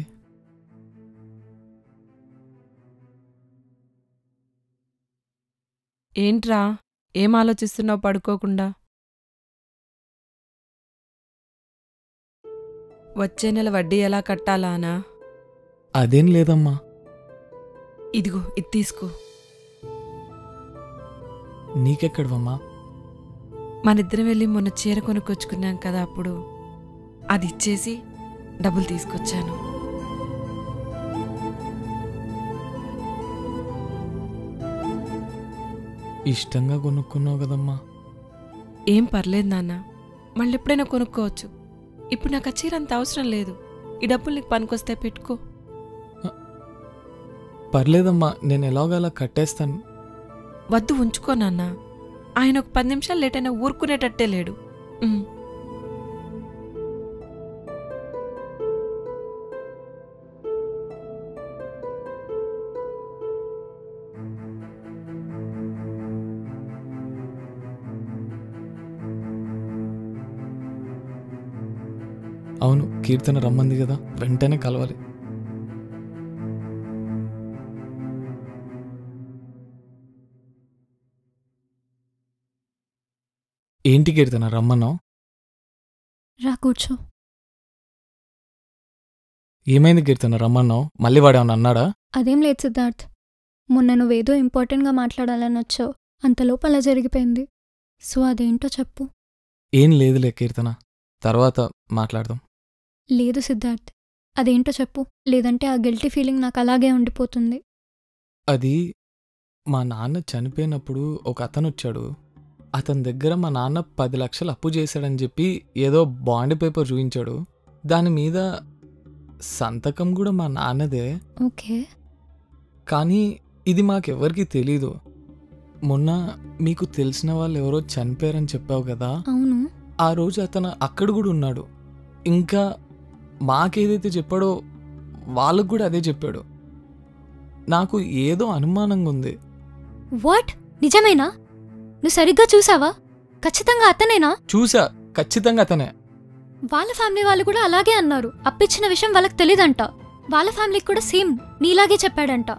ఏంట్రా ఏం ఆలోచిస్తున్నావు పడుకోకుండా వచ్చే నెల వడ్డీ ఎలా కట్టాలా అనా అదేం లేదమ్మా ఇదిగో ఇది తీసుకో నీకెక్కడవమ్మా మనిద్దరం వెళ్ళి మొన్న చీర కొనుక్కొచ్చుకున్నాం కదా అప్పుడు అది ఇచ్చేసి డబ్బులు తీసుకొచ్చాను ఇష్టంగా కొనుక్కున్నావు కదమ్మా ఏం పర్లేదు నాన్న మళ్ళీ ఎప్పుడైనా కొనుక్కోవచ్చు ఇప్పుడు నాకు ఆ చీర అంత అవసరం లేదు ఈ డబ్బులు నీకు పనికొస్తే పెట్టుకో పర్లేదమ్మా నేను ఎలాగోలా కట్టేస్తాను వద్దు ఉంచుకో నాన్న ఆయన ఒక పది నిమిషాలు లేట్ అయినా ఊరుకునేటట్టే లేడు ఉమ్. అవును కీర్తన రమ్మంది కదా వెంటనే కలవాలి ఏంటి కీర్తన రమ్మన్నావు రా కూర్చో ఏమైంది కీర్తన రమ్మన్నావు మళ్ళీ వాడేమన్నా అన్నాడా అదేం లేదు సిద్ధార్థ్ మొన్న నువ్వేదో ఇంపార్టెంట్గా మాట్లాడాలని వచ్చావు అంతలోపు అలా జరిగిపోయింది సో అదేంటో చెప్పు ఏం లేదులే కీర్తన తర్వాత మాట్లాడదాం లేదు సిద్ధార్థ్ అదేంటో చెప్పు లేదంటే ఆ గిల్టీ ఫీలింగ్ నాకు అలాగే ఉండిపోతుంది అది మా నాన్న చనిపోయినప్పుడు ఒక అతను వచ్చాడు అతని దగ్గర మా నాన్న పది లక్షలు అప్పు చేశాడని చెప్పి ఏదో బాండ్ పేపర్ చూపించాడు దాని మీద సంతకం కూడా మా నాన్నదే ఓకే కానీ ఇది మాకెవ్వరికి తెలీదు మొన్న మీకు తెలిసిన వాళ్ళు ఎవరో చనిపోయారని చెప్పావు కదా అవును ఆ రోజు అతను అక్కడ కూడా ఉన్నాడు ఇంకా మాకేదైతే చెప్పాడో వాళ్ళకు కూడా అదే చెప్పాడు నాకు ఏదో అనుమానంగా ఉంది వాట్ నిజమేనా నువ్వు సరిగ్గా చూసావా ఖచ్చితంగా అతనేనా చూసా ఖచ్చితంగా అతనే వాళ్ళ ఫ్యామిలీ వాళ్ళు కూడా అలాగే అన్నారు అప్పిచ్చిన విషయం వాళ్ళకి తెలీదంట వాళ్ళ ఫ్యామిలీకి కూడా సేమ్ నీలాగే చెప్పాడంట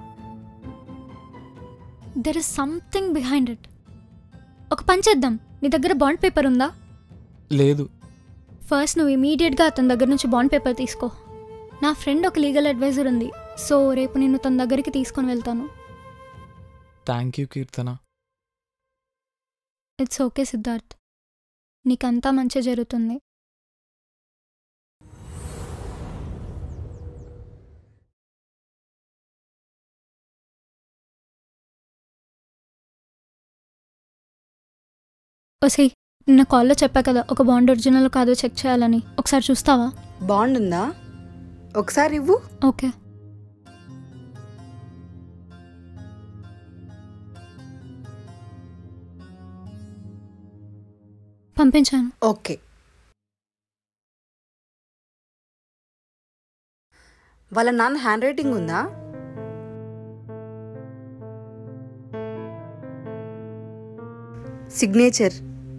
there is something behind it ఒక పని చేద్దాం నీ దగ్గర బాండ్ పేపర్ ఉందా లేదు ఫస్ట్ నువ్వు ఇమీడియట్గా అతని దగ్గర నుంచి బాండ్ పేపర్ తీసుకో నా ఫ్రెండ్ ఒక లీగల్ అడ్వైజర్ ఉంది సో రేపు నిన్ను తన దగ్గరికి తీసుకొని వెళ్తాను thank you Keerthana it's okay Siddharth నీకంతా మంచి జరుగుతుంది ఒసే నిన్న కాల్లో చెప్పా కదా ఒక బాండ్ ఒరిజినల్ కాదో చెక్ చేయాలని ఒకసారి చూస్తావా బాండ్ ఉందా ఒకసారి ఇవ్వు ఓకే పంపించాను ఓకే వాళ్ళ నాన్న హ్యాండ్ రైటింగ్ ఉందా సిగ్నేచర్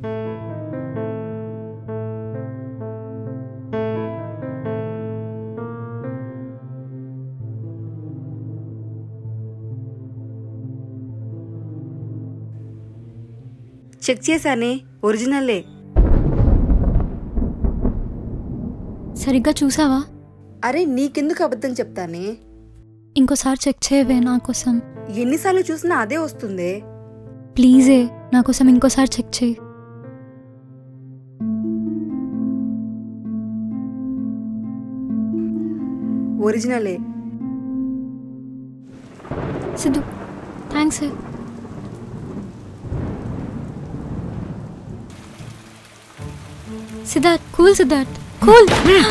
చెక్ చేశానే ఒరిజినలే సరిగ్గా చూసావా అరే నీకెందుకు అబద్ధం చెప్తానే ఇంకోసారి చెక్ చేయవే నా కోసం ఎన్నిసార్లు చూసినా అదే వస్తుందే ప్లీజే నా కోసం ఇంకోసారి చెక్ చేయి ఒరిజినలే Siddhu thanks Siddharth cool Siddharth cool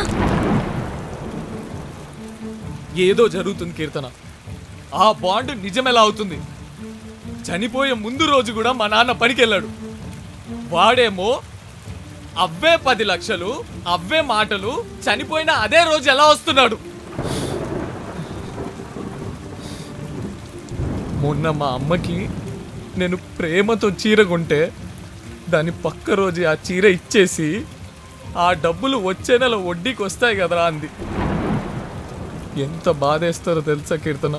ఏదో జరుగుతుంది కీర్తన ఆ బాండ్ నిజమెలా అవుతుంది చనిపోయే ముందు రోజు కూడా మా నాన్న పనికెళ్ళాడు వాడేమో అవ్వే పది లక్షలు అవ్వే మాటలు చనిపోయిన అదే రోజు ఎలా వస్తున్నాడు మొన్న మా అమ్మకి నేను ప్రేమతో చీర కొంటే దాని పక్క రోజు ఆ చీర ఇచ్చేసి ఆ డబ్బులు వచ్చే నెల వడ్డీకి వస్తాయి కదరా అంది ఎంత బాధేస్తారో తెలుసా Keerthana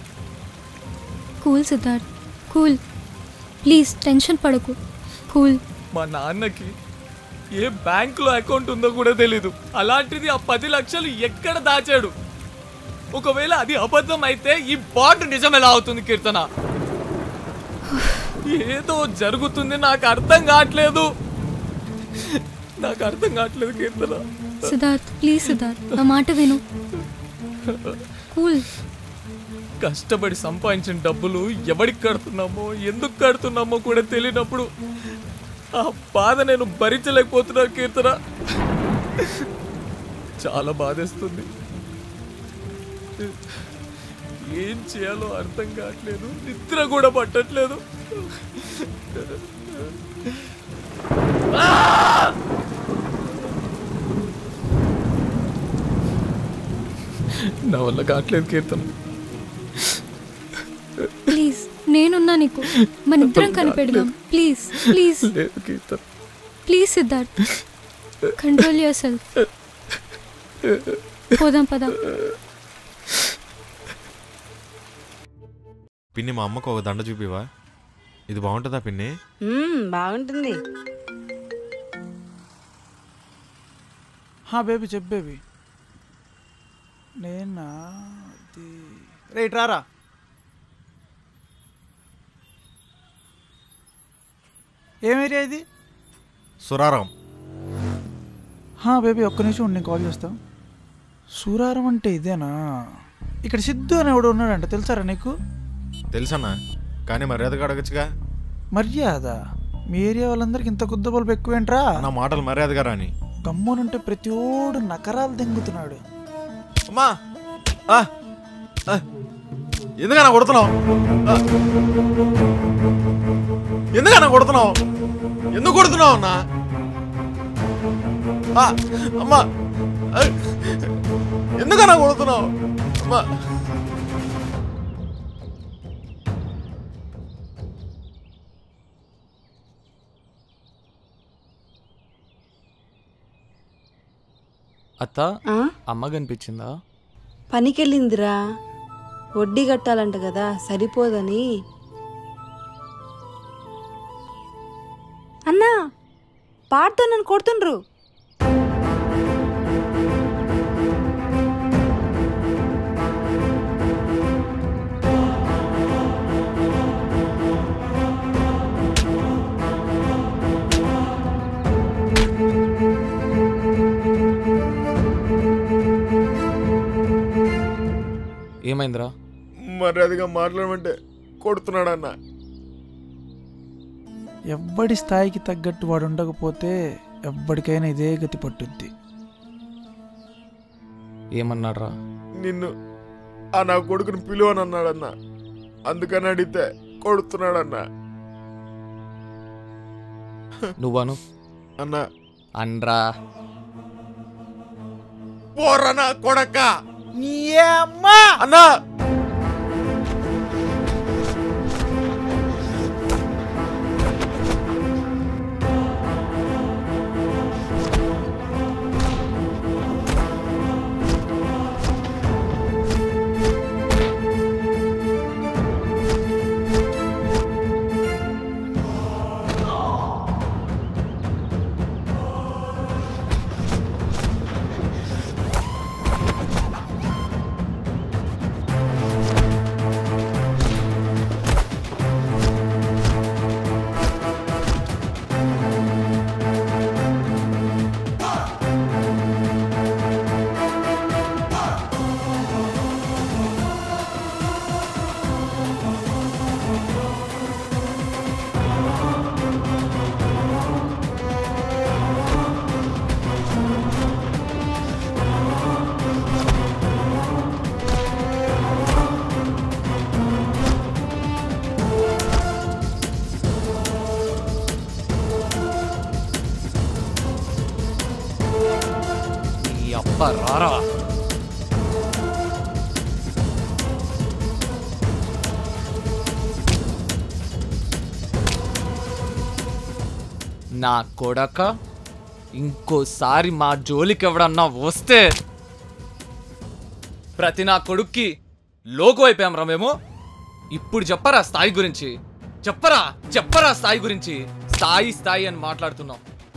cool Siddharth cool please tension పడకు కూల్ మా నాన్నకి ఏ బ్యాంకులో అకౌంట్ ఉందో కూడా తెలీదు అలాంటిది ఆ పది లక్షలు ఎక్కడ దాచాడు ఒకవేళ అది అబద్ధం అయితే ఈ బాండ్ నిజం ఎలా అవుతుంది కీర్తన ఏదో జరుగుతుంది నాకు అర్థం కావట్లేదు నాకు అర్థం కావట్లేదు కీర్తన సిద్ధార్థ్ ప్లీజ్ సిద్ధార్థ్ నా మాట విను కూల్ కష్టపడి సంపాదించిన డబ్బులు ఎవరికి కడుతున్నామో ఎందుకు కడుతున్నామో కూడా తెలియనప్పుడు ఆ బాధ నేను భరించలేకపోతున్నా కీర్తన చాలా బాధేస్తుంది ఏం చేయాలో అర్థం కావట్లేదు నిద్ర కూడా పట్టట్లేదు నా వల్ల కావట్లేదు కీర్తన ప్లీజ్ నేనున్నా నీకు మన ఇద్దరం కనిపెడదాం ప్లీజ్ ప్లీజ్ లేదు Keerthana please Siddharth control yourself పోదాం పదా పిన్ని మా అమ్మకు ఒక దండ చూపివా ఇది బాగుంటుందా పిన్ని మ్మ్, బాగుంటుంది హా బేబీ చెప్పు బేబీ నేనా అది రైట్ రారా ఏం ఏరియా ఇది సురారం హా బేబీ ఒక్క నిమిషం ఉండి నేను కాల్ చేస్తా సూరారం అంటే ఇదేనా ఇక్కడ సిద్ధు అని ఎవడు ఉన్నాడంట తెలుసారా నీకు తెలుసన్నా కానీ మర్యాదగా అడగచ్చుగా మర్యాద మీ ఏరియా వాళ్ళందరికి ఇంత గుద్ద బల్బు ఎక్కువేంట్రా నా మాటలు మర్యాదగా రాని గమ్మునుంటే ప్రతి ఓడు నకరాలు దెంగుతున్నాడు అమ్మా ఆ, ఆ, ఎందుకన్నా కొడుతున్నావు ఆ, ఎందుకన్నా కొడుతున్నావు ఎందుకు కొడుతున్నావు అన్నా ఆ, అమ్మా ఆ, ఎందుకన్నా కొడుతున్నావు అమ్మా అత్త ఆ? అమ్మ కనిపించిందా పనికెళ్ళిందిరా వడ్డీ కట్టాలంట కదా సరిపోదని అన్నా పాడుతో నన్ను కొడుతుండ్రు ఏమైందిరా మర్యాదగా మాట్లాడమంటే కొడుతున్నాడన్నా ఎవ్వడి స్థాయికి తగ్గట్టు వాడు ఉండకపోతే ఎవ్వడికైనా ఇదే గతి పట్టుద్ది ఏమన్నాడ్రా నిన్ను ఆ నా కొడుకుని పిలువనన్నాడన్నా అందుకని అడిగితే కొడుతున్నాడన్నా నువ్వను అన్నా అన్రా పోరనా కొడక నీ అమ్మా అన్నా నీ అప్ప రారా నా కొడక ఇంకోసారి మా జోలికి ఎవడన్నా వస్తే ప్రతి నా కొడుక్కి లోకు అయిపోయాం రా మేము ఇప్పుడు చెప్పరా స్థాయి గురించి చెప్పరా చెప్పరా స్థాయి గురించి స్థాయి స్థాయి అని మాట్లాడుతున్నాం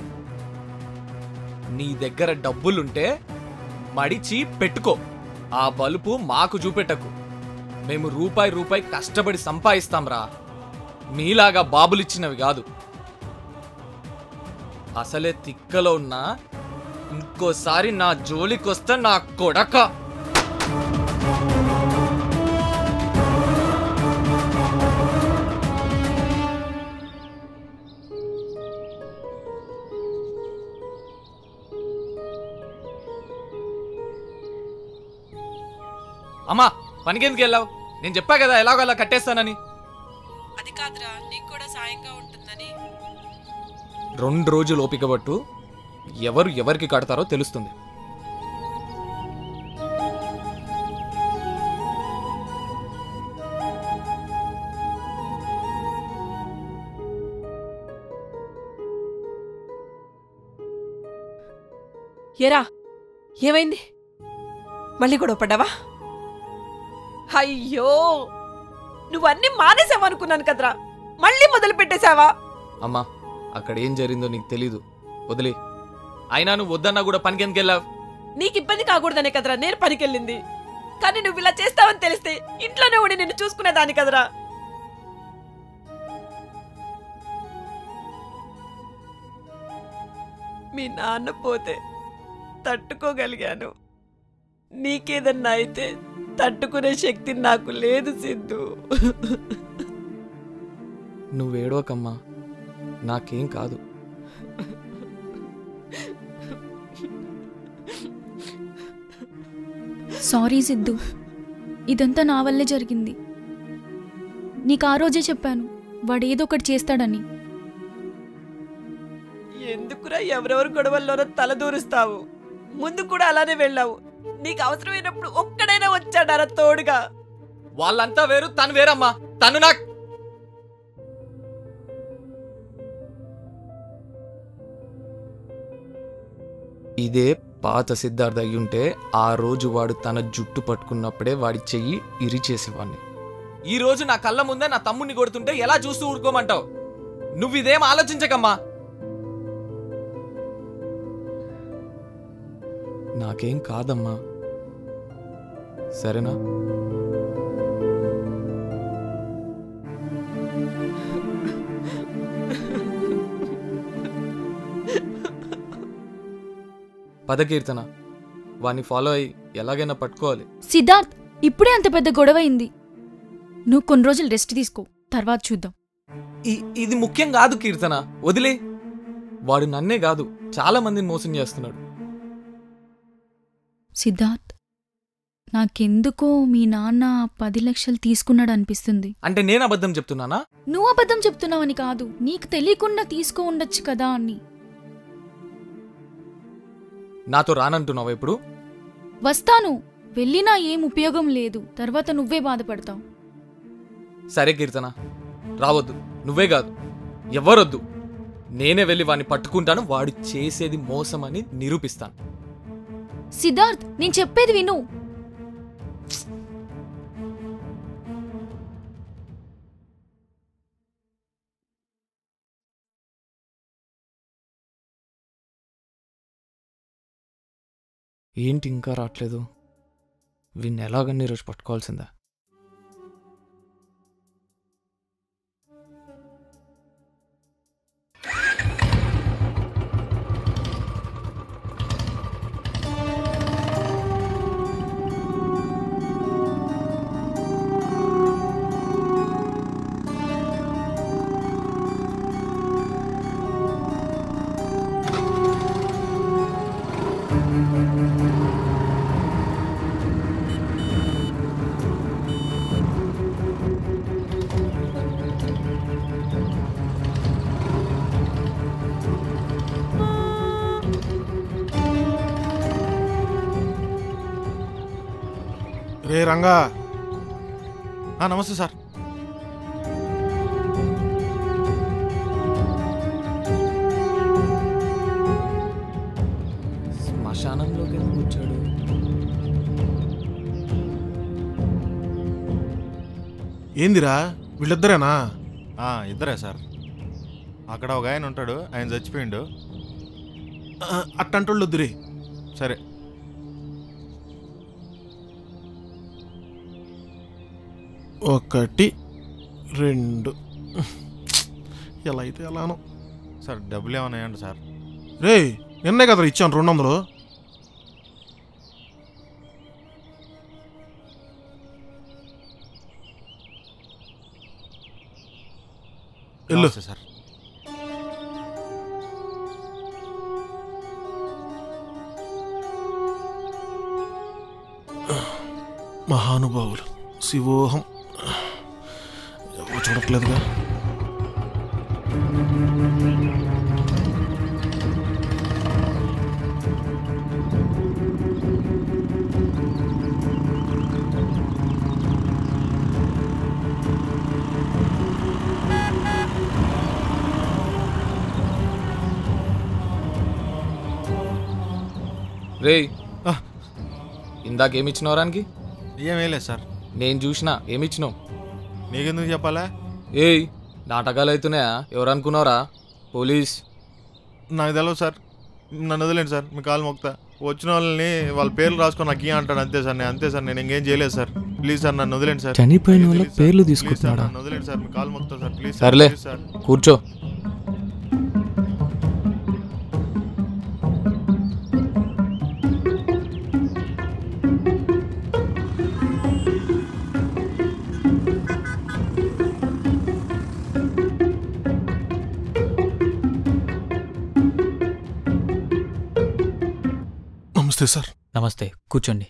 నీ దగ్గర డబ్బులుంటే మడిచి పెట్టుకో ఆ బలుపు మాకు చూపెట్టకు మేము రూపాయి రూపాయి కష్టపడి సంపాదిస్తాంరా మీలాగా బాబులిచ్చినవి కాదు అసలే తిక్కలో ఉన్నా ఇంకోసారి నా జోలికొస్తే నా కొడక అమ్మా పనికెందుకు వెళ్ళావు నేను చెప్పా కదా ఎలాగో అలా కట్టేస్తానని అది కాదురా నీకు కూడా సాయంగా ఉంటుందని రెండు రోజులు ఓపిక పట్టు ఎవరు ఎవరికి కడతారో తెలుస్తుంది ఏరా ఏమైంది మళ్ళీ గొడవ పడ్డావా అయ్యో నువ్వన్నీ మానేసావనుకున్నాను కదరా మళ్ళీ మొదలు పెట్టేశావా అమ్మా అక్కడ ఏం జరిగిందో నీకు తెలీదు వదిలే అయినా నువ్వు వద్దన్నా కూడా పనికి ఎందుకు వెళ్ళావు నీకు ఇబ్బంది కాకూడదనే కదరా నేను పనికెళ్ళింది కానీ నువ్వు ఇలా చేస్తావని తెలిస్తే ఇంట్లోనే ఉండి నిన్ను చూసుకునేదాన్ని కదరా మీ నాన్న పోతే తట్టుకోగలిగాను నీకేదన్నా అయితే తట్టుకునే శక్తి నాకు లేదు సిద్ధు నువ్వేడవకమ్మా నాకేం కాదు సారీ సిద్ధు ఇదంతా నా వల్లే జరిగింది నీకు ఆ రోజే చెప్పాను వాడు ఏదో ఒకటి చేస్తాడని ఎందుకురా ఎవరెవరు గొడవల్లోనో తల దూరుస్తావు ముందు కూడా అలానే వెళ్ళావు నీకు అవసరమైనప్పుడు ఒక్కడైనా వచ్చాడారా తోడుగా వాళ్ళంతా వేరు తను వేరమ్మా తను నాకు ఇదే పాత సిద్ధార్థ అయ్యుంటే ఆ రోజు వాడు తన జుట్టు పట్టుకున్నప్పుడే వాడి చెయ్యి ఇరిచేసేవాడిని ఈ రోజు నా కళ్ళ ముందే నా తమ్ముడిని కొడుతుంటే ఎలా చూస్తూ ఊరుకోమంటావు నువ్వు ఇదేం ఆలోచించకమ్మా నాకేం కాదమ్మా సరేనా పద కీర్తన వాడిని ఫాలో అయ్యి ఎలాగైనా పట్టుకోవాలి సిద్ధార్థ్ ఇప్పుడే అంత పెద్ద గొడవ అయింది నువ్వు కొన్ని రోజులు రెస్ట్ తీసుకో తర్వాత చూద్దాం ఈ- ఇది ముఖ్యం కాదు కీర్తన వదిలే వాడు నన్నే కాదు చాలా మందిని మోసం చేస్తున్నాడు సిద్ధార్థ్ నాకెందుకో మీ నాన్న పది లక్షలు తీసుకున్నాడు అనిపిస్తుంది అంటే నేను అబద్ధం చెప్తున్నానా నువ్వు అబద్ధం చెప్తున్నావని కాదు నీకు తెలియకుండా తీసుకో ఉండొచ్చు కదా అని నాతో రానంటున్నావా ఇప్పుడు వస్తాను వెళ్ళినా ఏం ఉపయోగం లేదు తర్వాత నువ్వే బాధపడతావు సరే కీర్తన రావద్దు నువ్వే కాదు ఎవరొద్దు నేనే వెళ్ళి వాడిని పట్టుకుంటాను వాడు చేసేది మోసమని నిరూపిస్తాను సిద్ధార్థ్ నేను చెప్పేది విను ఏంటి ఇంకా రావట్లేదు వీన్ని ఎలాగని ఈరోజు పట్టుకోవాల్సిందా రే రంగా ఆ, నమస్తే సార్ శ్మశానంలోకి ఎందుకు వచ్చాడు ఏందిరా వీళ్ళిద్దరేనా ఆ, ఇద్దరే సార్ అక్కడ ఒక ఆయన ఉంటాడు ఆయన చచ్చిపోయిండు అట్టంటోళ్ళు వద్దురే సరే ఒకటి రెండు ఎలా అయితే ఎలానో సార్ డబ్బులు ఏమైనా ఇవ్వండి సార్ రే నిన్నే కదరా ఇచ్చాను రెండు వందలు వెళ్ళు నమస్తే సార్ మహానుభావులు శివోహం ఎవరు చూడట్లేదుగా రేయ్ ఇందాక ఏమిచ్చినావు రానికి ఏమీ లేదు సార్ నేను చూసిన ఏమిచ్చినావు నీకెందుకు చెప్పాలా ఏయ్ నాటకాలు అవుతున్నాయా ఎవరు అనుకున్నావురా పోలీస్ నాకు తెలియదు సార్ నన్ను వదిలేండి సార్ మీ కాలు మొక్తా వచ్చిన వాళ్ళని వాళ్ళ పేర్లు రాసుకొని నాకు ఇయ్య అంటాడు అంతే సార్ నేను అంతే సార్ నేను ఇంకేం చేయలేదు సార్ ప్లీజ్ సార్ నన్ను వదిలేండి సార్ చనిపోయిన ప్లీజ్, వాళ్ళ ప్లీజ్ సార్. పేర్లు ప్లీజ్ సార్, తీసుకుంటున్నాడా? నన్ను వదిలేండి సార్ మీ కాలు మొక్తా సార్ ప్లీజ్ సార్, సర్లే ప్లీజ్ సార్ కూర్చో నమస్తే సార్ నమస్తే కూర్చోండి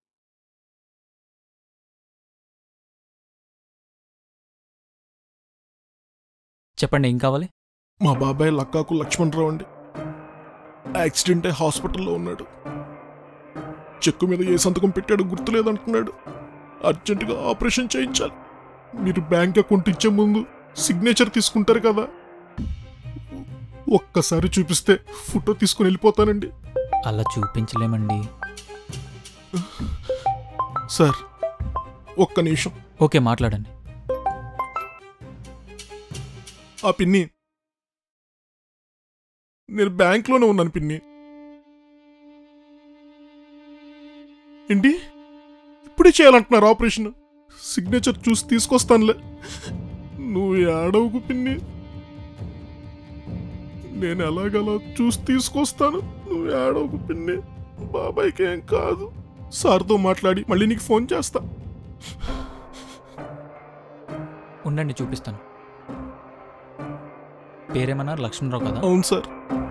చెప్పండి ఏం కావాలి మా బాబాయ్ లక్కాకు లక్ష్మణరావు అండి యాక్సిడెంట్ అయి హాస్పిటల్లో ఉన్నాడు చెక్కు మీద ఏ సంతకం పెట్టాడో గుర్తులేదంటున్నాడు అర్జెంటుగా ఆపరేషన్ చేయించాలి మీరు బ్యాంక్ అకౌంట్ ఇచ్చే ముందు సిగ్నేచర్ తీసుకుంటారు కదా ఒక్కసారి చూపిస్తే ఫోటో తీసుకుని వెళ్ళిపోతానండి అలా చూపించలేమండి సార్ ఒక్క నిమిషం ఓకే మాట్లాడండి ఆ పిన్ని నేను బ్యాంక్లోనే ఉన్నాను పిన్ని ఏంటి ఇప్పుడే చేయాలంటున్నారు ఆపరేషన్ సిగ్నేచర్ చూసి తీసుకొస్తానులే నువ్వు ఏడవకు పిన్ని నేను ఎలాగలా చూసి తీసుకొస్తాను నువ్వు ఏడవకు పిన్ని బాబాయ్కి ఏం కాదు సార్తో మాట్లాడి మళ్ళీ నీకు ఫోన్ చేస్తా ఉండండి చూపిస్తాను పేరేమన్నారు లక్ష్మణరావు కదా అవును సార్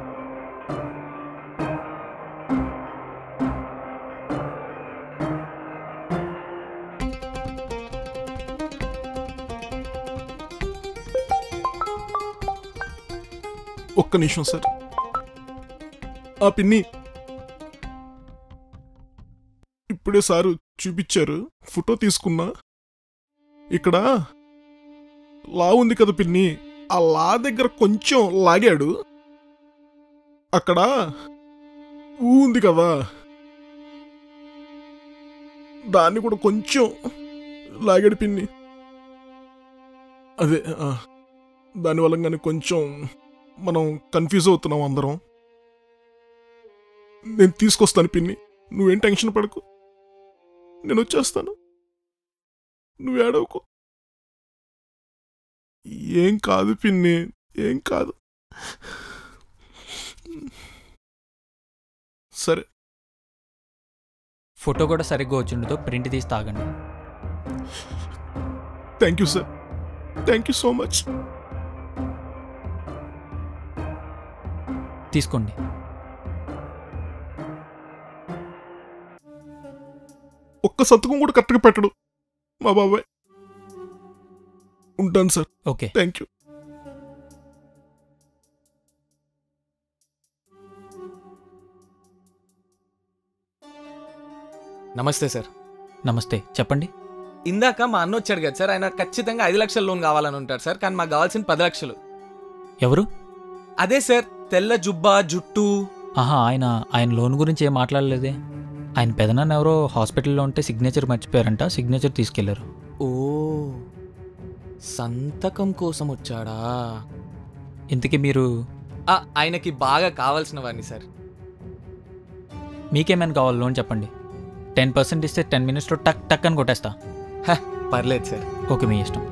ఒక్క నిమిషం సార్ ఆ పిన్ని ఇప్పుడే సారు చూపించారు ఫోటో తీసుకున్నా ఇక్కడ లా ఉంది కదా పిన్ని ఆ లా దగ్గర కొంచెం లాగాడు అక్కడ ఊ ఉంది కదా దాన్ని కూడా కొంచెం లాగాడు పిన్ని అదే ఆ, దాని వల్ల కొంచెం మనం కన్ఫ్యూజ్ అవుతున్నాం అందరం నేను తీసుకొస్తాను పిన్ని నువ్వేం టెన్షన్ పడకు నేను వచ్చేస్తాను నువ్వు ఏడవకు ఏం కాదు పిన్ని ఏం కాదు సరే ఫోటో కూడా సరిగ్గా వచ్చిండుతో ప్రింట్ తీసి తాగండి thank you sir thank you so much తీసుకోండి ఒక్క సంతకం కూడా కరెక్ట్గా పెట్టడు మా బాబాయ్ ఉంటాను సార్ ఓకే థ్యాంక్ యూ నమస్తే సార్ నమస్తే చెప్పండి ఇందాక మా అన్న వచ్చాడు కదా సార్ ఆయన ఖచ్చితంగా ఐదు లక్షల లోన్ కావాలని ఉంటాడు సార్ కానీ మాకు కావాల్సిన పది లక్షలు ఎవరు అదే సార్ తెల్ల జుబ్బా జుట్టు ఆహా ఆయన ఆయన లోన్ గురించి ఏం మాట్లాడలేదే ఆయన పెదనాన్న ఎవరో హాస్పిటల్లో ఉంటే సిగ్నేచర్ మర్చిపోయారంట సిగ్నేచర్ తీసుకెళ్లారు ఓ సంతకం కోసం వచ్చాడా ఇంతకీ మీరు ఆ, ఆయనకి బాగా కావాల్సిన వాడిని సార్ మీకేమైనా కావాలి లోన్ చెప్పండి టెన్ పర్సెంట్ ఇస్తే టెన్ మినిట్స్లో టక్ టక్ అని కొట్టేస్తా హ, పర్లేదు సార్ ఓకే మీ ఇష్టం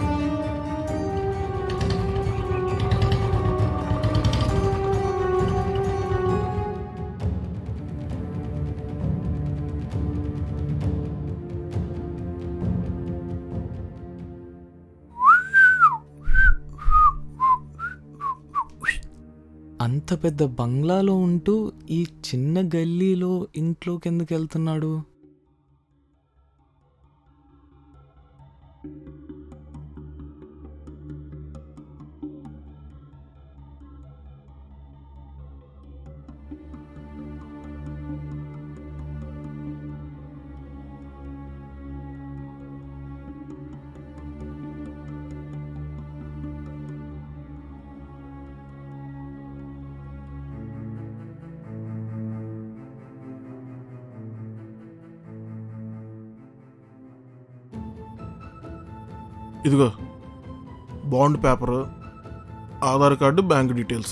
అంత పెద్ద బంగ్లాలో ఉంటూ ఈ చిన్న గల్లీలో ఇంట్లోకి ఎందుకు వెళ్తున్నాడు ఇదిగో bond paper Aadhaar card bank details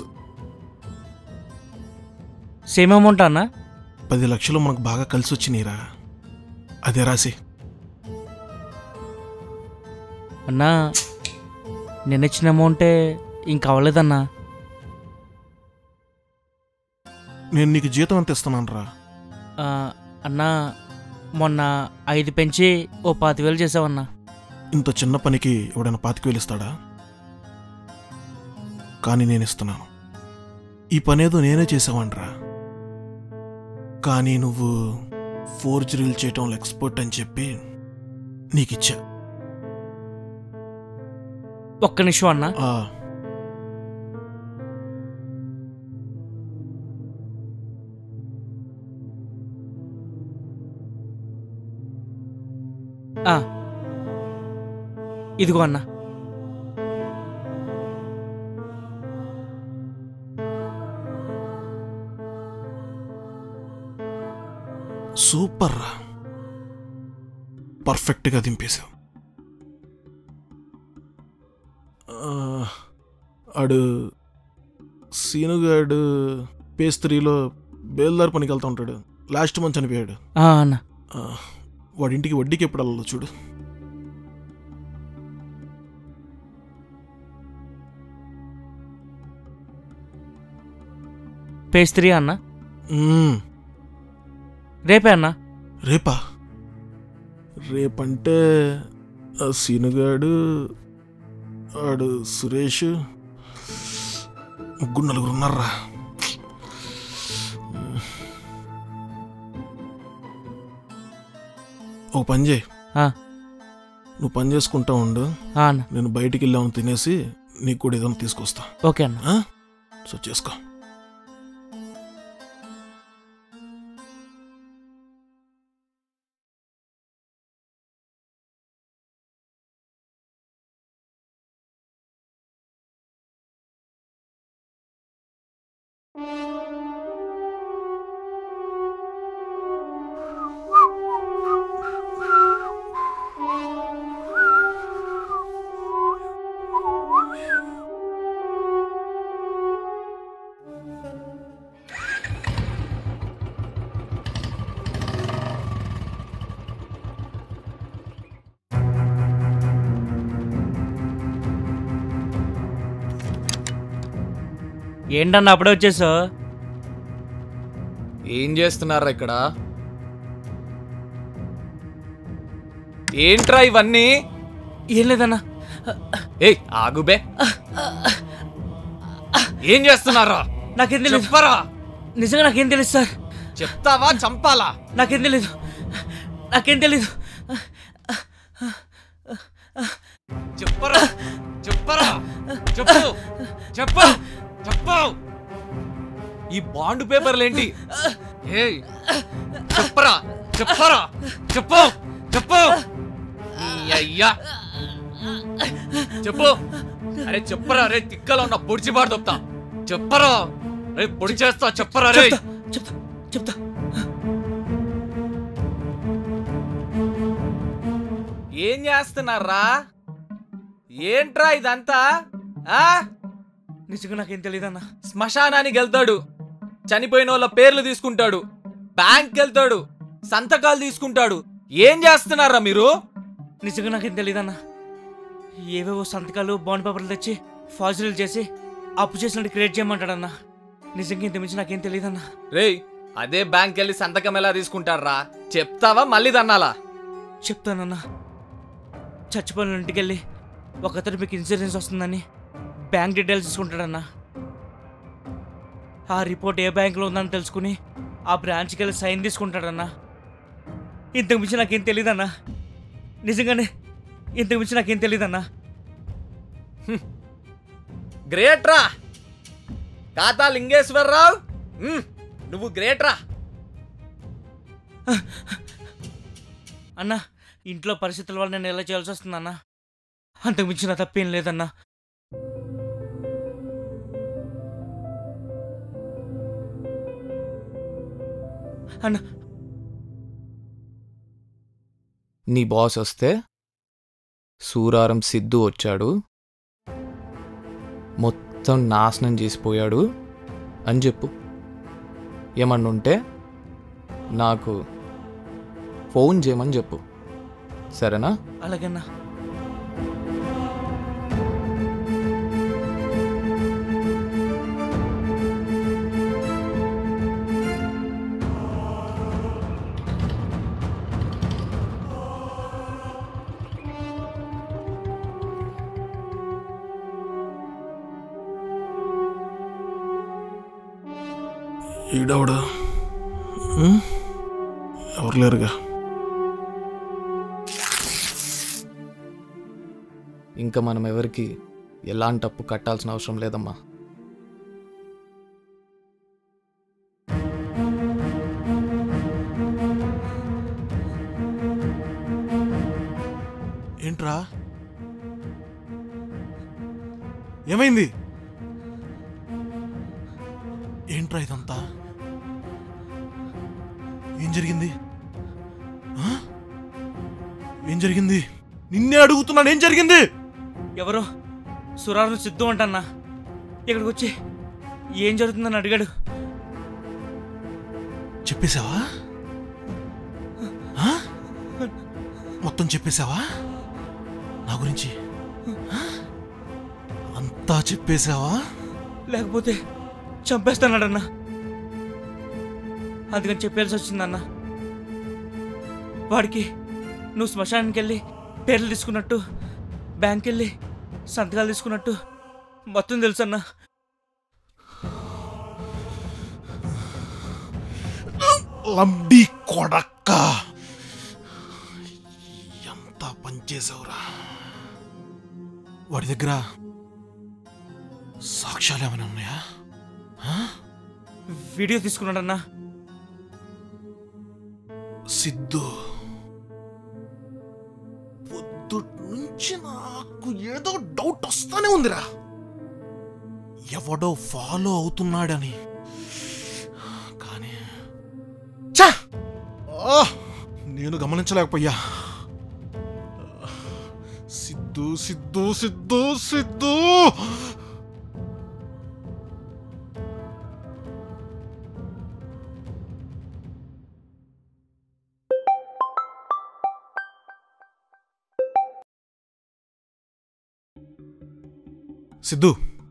same amount అన్న పది లక్షలు మనకు బాగా కలిసి వచ్చినాయిరా అదే రాసి అన్నా నేను ఇచ్చిన అమౌంటే ఇంకా అవ్వలేదన్నా నేను నీకు జీతం ఎంత ఇస్తున్నాను రా ఆ, అన్నా మొన్న ఐదు పెంచి ఓ పాతి వేలు చేసావన్నా ఇంత చిన్న పనికి ఎవడైనా పాతికి వెళ్ళిస్తాడా కానీ నేను ఇస్తున్నాను ఈ పనేదో నేనే చేసావనరా కానీ నువ్వు ఫోర్జరీలు చేయటంలో ఎక్స్పర్ట్ అని చెప్పి నీకిచ్చా ఒక్క నిమిషం అన్నా ఆ, ఆ. ఇదిగో అన్నా సూపర్ రా పర్ఫెక్ట్గా దింపేశావు ఆ, ఆడు సీనుగాడు పేస్త్రీలో బేల్దార్ పనికి వెళ్తా ఉంటాడు లాస్ట్ మంత్ చనిపోయాడు ఆ, అన్నా ఆ, వాడి ఇంటికి వడ్డీకి ఎప్పుడు వెళ్ళాలో చూడు పేస్త్రీ అన్నా మ్మ్. రేపే అన్నా రేపా రేపంటే ఆ సీనుగాడు ఆడు సురేష్ ముగ్గురు నలుగురు ఉన్నారా ఓ పని చేయి ఆ. నువ్వు పని చేసుకుంటా ఉండు ఆ అన్న. నేను బయటికి వెళ్ళాము తినేసి నీకు కూడా ఏదైనా తీసుకొస్తా ఓకే అన్న ఆ? సో చేసుకో ఏంటన్నా అప్పుడే వచ్చేసావు ఏం చేస్తున్నారా ఇక్కడ ఏంట్రా ఇవన్నీ ఏం లేదన్నా ఏయ్ ఆగుబే ఏం చేస్తున్నారా నాకేం తెలియదు చెప్పరా నిజంగా నాకేం తెలియదు సార్ చెప్తావా చంపాలా నాకేం తెలీదు నాకేం తెలీదు చెప్పరా చెప్పరా చెప్పు చెప్పు చెప్పు ఈ బాండ్ పేపర్లు ఏంటి ఏయ్ చెప్పరా చెప్పరా చెప్పు చెప్పు నీ అయ్యా చెప్పు అరే చెప్పరా రే తిక్కలో ఉన్న పొడిచి పాడు తొప్తా చెప్పరా రే పొడి చేస్తా చెప్పరా రే చెప్తా చెప్తా ఏం చేస్తున్నారా ఏంట్రా ఇదంతా ఆ నిజంగా నాకేం తెలియదన్నా శ్మశానానికి వెళ్తాడు చనిపోయిన వాళ్ళ పేర్లు తీసుకుంటాడు బ్యాంక్ వెళ్తాడు సంతకాలు తీసుకుంటాడు ఏం చేస్తున్నారా మీరు నిజంగా నాకేం తెలియదన్నా ఏవేవో సంతకాలు బాండ్ పేపర్లు తెచ్చి ఫాజులు చేసి అప్పు చేసినట్టు క్రియేట్ చేయమంటాడన్నా నిజంగా ఇంత మించి నాకేం తెలియదన్నా రేయ్ అదే బ్యాంక్ వెళ్ళి సంతకం ఎలా తీసుకుంటారా చెప్తావా మళ్ళీ దన్నాలా చెప్తానన్నా చచ్చిపోయిన ఇంటికి వెళ్ళి ఒకతను మీకు ఇన్సూరెన్స్ వస్తుందని బ్యాంక్ డీటెయిల్స్ తీసుకుంటాడన్నా ఆ రిపోర్ట్ ఏ బ్యాంకులో ఉందని తెలుసుకుని ఆ బ్రాంచ్కి వెళ్ళి సైన్ తీసుకుంటాడన్నా ఇంతకు మించి నాకేం తెలియదన్నా నిజంగానే ఇంతకు మించి నాకేం తెలియదన్నా గ్రేట్ రా తాత లింగేశ్వరరావు మ్, నువ్వు గ్రేట్ రా అన్నా ఇంట్లో పరిస్థితుల వల్ల నేను ఎలా చేయాల్సి వస్తుందన్నా అంతకు మించిన తప్పేం లేదన్నా అన్న నీ బాస్ వస్తే సూరారం సిద్ధు వచ్చాడు మొత్తం నాశనం చేసిపోయాడు అని చెప్పు ఏమన్నా ఉంటే నాకు ఫోన్ చేయమని చెప్పు సరేనా అలాగన్నా ఈడవడు ఎవరు లేరుగా ఇంకా మనం ఎవరికి ఎలాంటి అప్పు కట్టాల్సిన అవసరం లేదమ్మా ఏంట్రా ఏమైంది ఏంట్రా ఇదంతా ఏం జరిగింది ఆ? ఏం జరిగింది నిన్నే అడుగుతున్నాను ఏం జరిగింది ఎవరో సురారు సిద్ధు అంటన్నా ఇక్కడికి వచ్చి ఏం జరుగుతుందని అడిగాడు చెప్పేశావా ఆ? మొత్తం చెప్పేశావా నా గురించి ఆ? అంతా చెప్పేశావా లేకపోతే చంపేస్తానాడన్నా అందుకని చెప్పాల్సి వచ్చిందన్నా వాడికి నువ్వు శ్మశానానికి వెళ్ళి పేర్లు తీసుకున్నట్టు బ్యాంక్ వెళ్ళి సంతకాలు తీసుకున్నట్టు మొత్తం తెలుసన్నా లంబి కొడక్క ఎంత పనిచేసావురా వాడి దగ్గర సాక్ష్యాలు ఏమైనా ఉన్నాయా ఆ? వీడియో తీసుకున్నాడన్నా సిద్ధు పొద్దుటి నుంచి నాకు ఏదో డౌట్ వస్తానే ఉందిరా ఎవడో ఫాలో అవుతున్నాడని కానీ ఛ! ఆ! నేను గమనించలేకపోయా సిద్ధు సిద్ధు సిద్ధు సిద్ధు సిద్ధు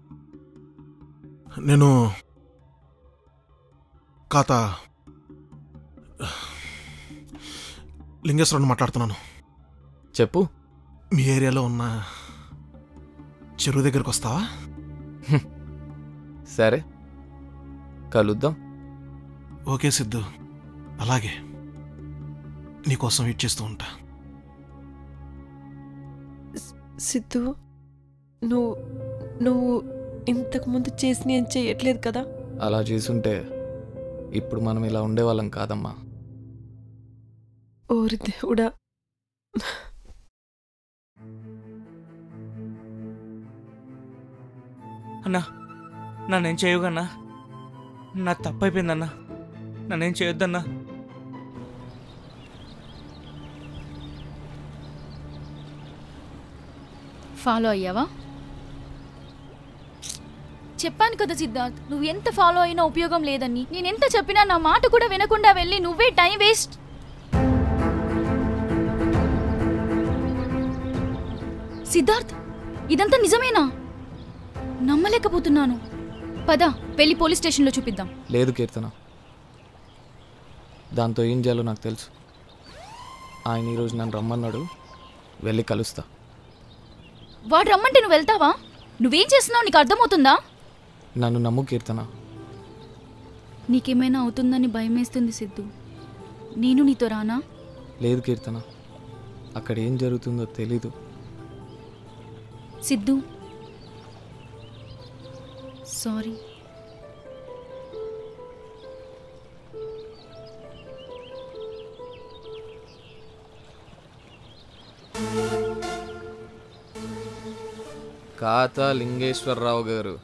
నేను కాత లింగేశ్వరుని మాట్లాడుతున్నాను చెప్పు మీ ఏరియాలో ఉన్న చెరువు దగ్గరకు వస్తావా సరే కలుద్దాం ఓకే సిద్ధు అలాగే నీకోసం వెయిట్ చేస్తూ ఉంటా సిద్ధు నువ్వు నువ్వు ఇంతకు ముందు చేసి నేను చేయట్లేదు కదా అలా చేసుంటే ఇప్పుడు మనం ఇలా ఉండేవాళ్ళం కాదమ్మా ఓరి దేవుడా అన్నా నన్నేం చేయగన్నా నా తప్పైపోయిందన్నా నన్నేం చేయొద్దన్నా ఫాలో అయ్యావా చెప్పాను కదా సిద్ధార్థ్ నువ్వు ఎంత ఫాలో అయినా ఉపయోగం లేదని నేను ఎంత చెప్పినా నా మాట కూడా వినకుండా వెళ్ళి నువ్వే టైం వేస్ట్ సిద్ధార్థ్ ఇదంతా నిజమేనా నమ్మలేకపోతున్నాను పద వెళ్ళి పోలీస్ స్టేషన్లో చూపిద్దాం లేదు కీర్తన దాంతో ఏం చేయాలో నాకు తెలుసు ఆయన ఈరోజు నన్ను రమ్మన్నాడు వెళ్ళి కలుస్తా వాడు రమ్మంటే నువ్వు వెళ్తావా నువ్వేం చేస్తున్నావు నీకు అర్థమవుతుందా నన్ను నమ్ము కీర్తన నీకేమైనా అవుతుందని భయమేస్తుంది సిద్ధు నేను నీతో రానా లేదు కీర్తన అక్కడ ఏం జరుగుతుందో తెలీదు సిద్ధు సారీ కాతా లింగేశ్వరరావు గారు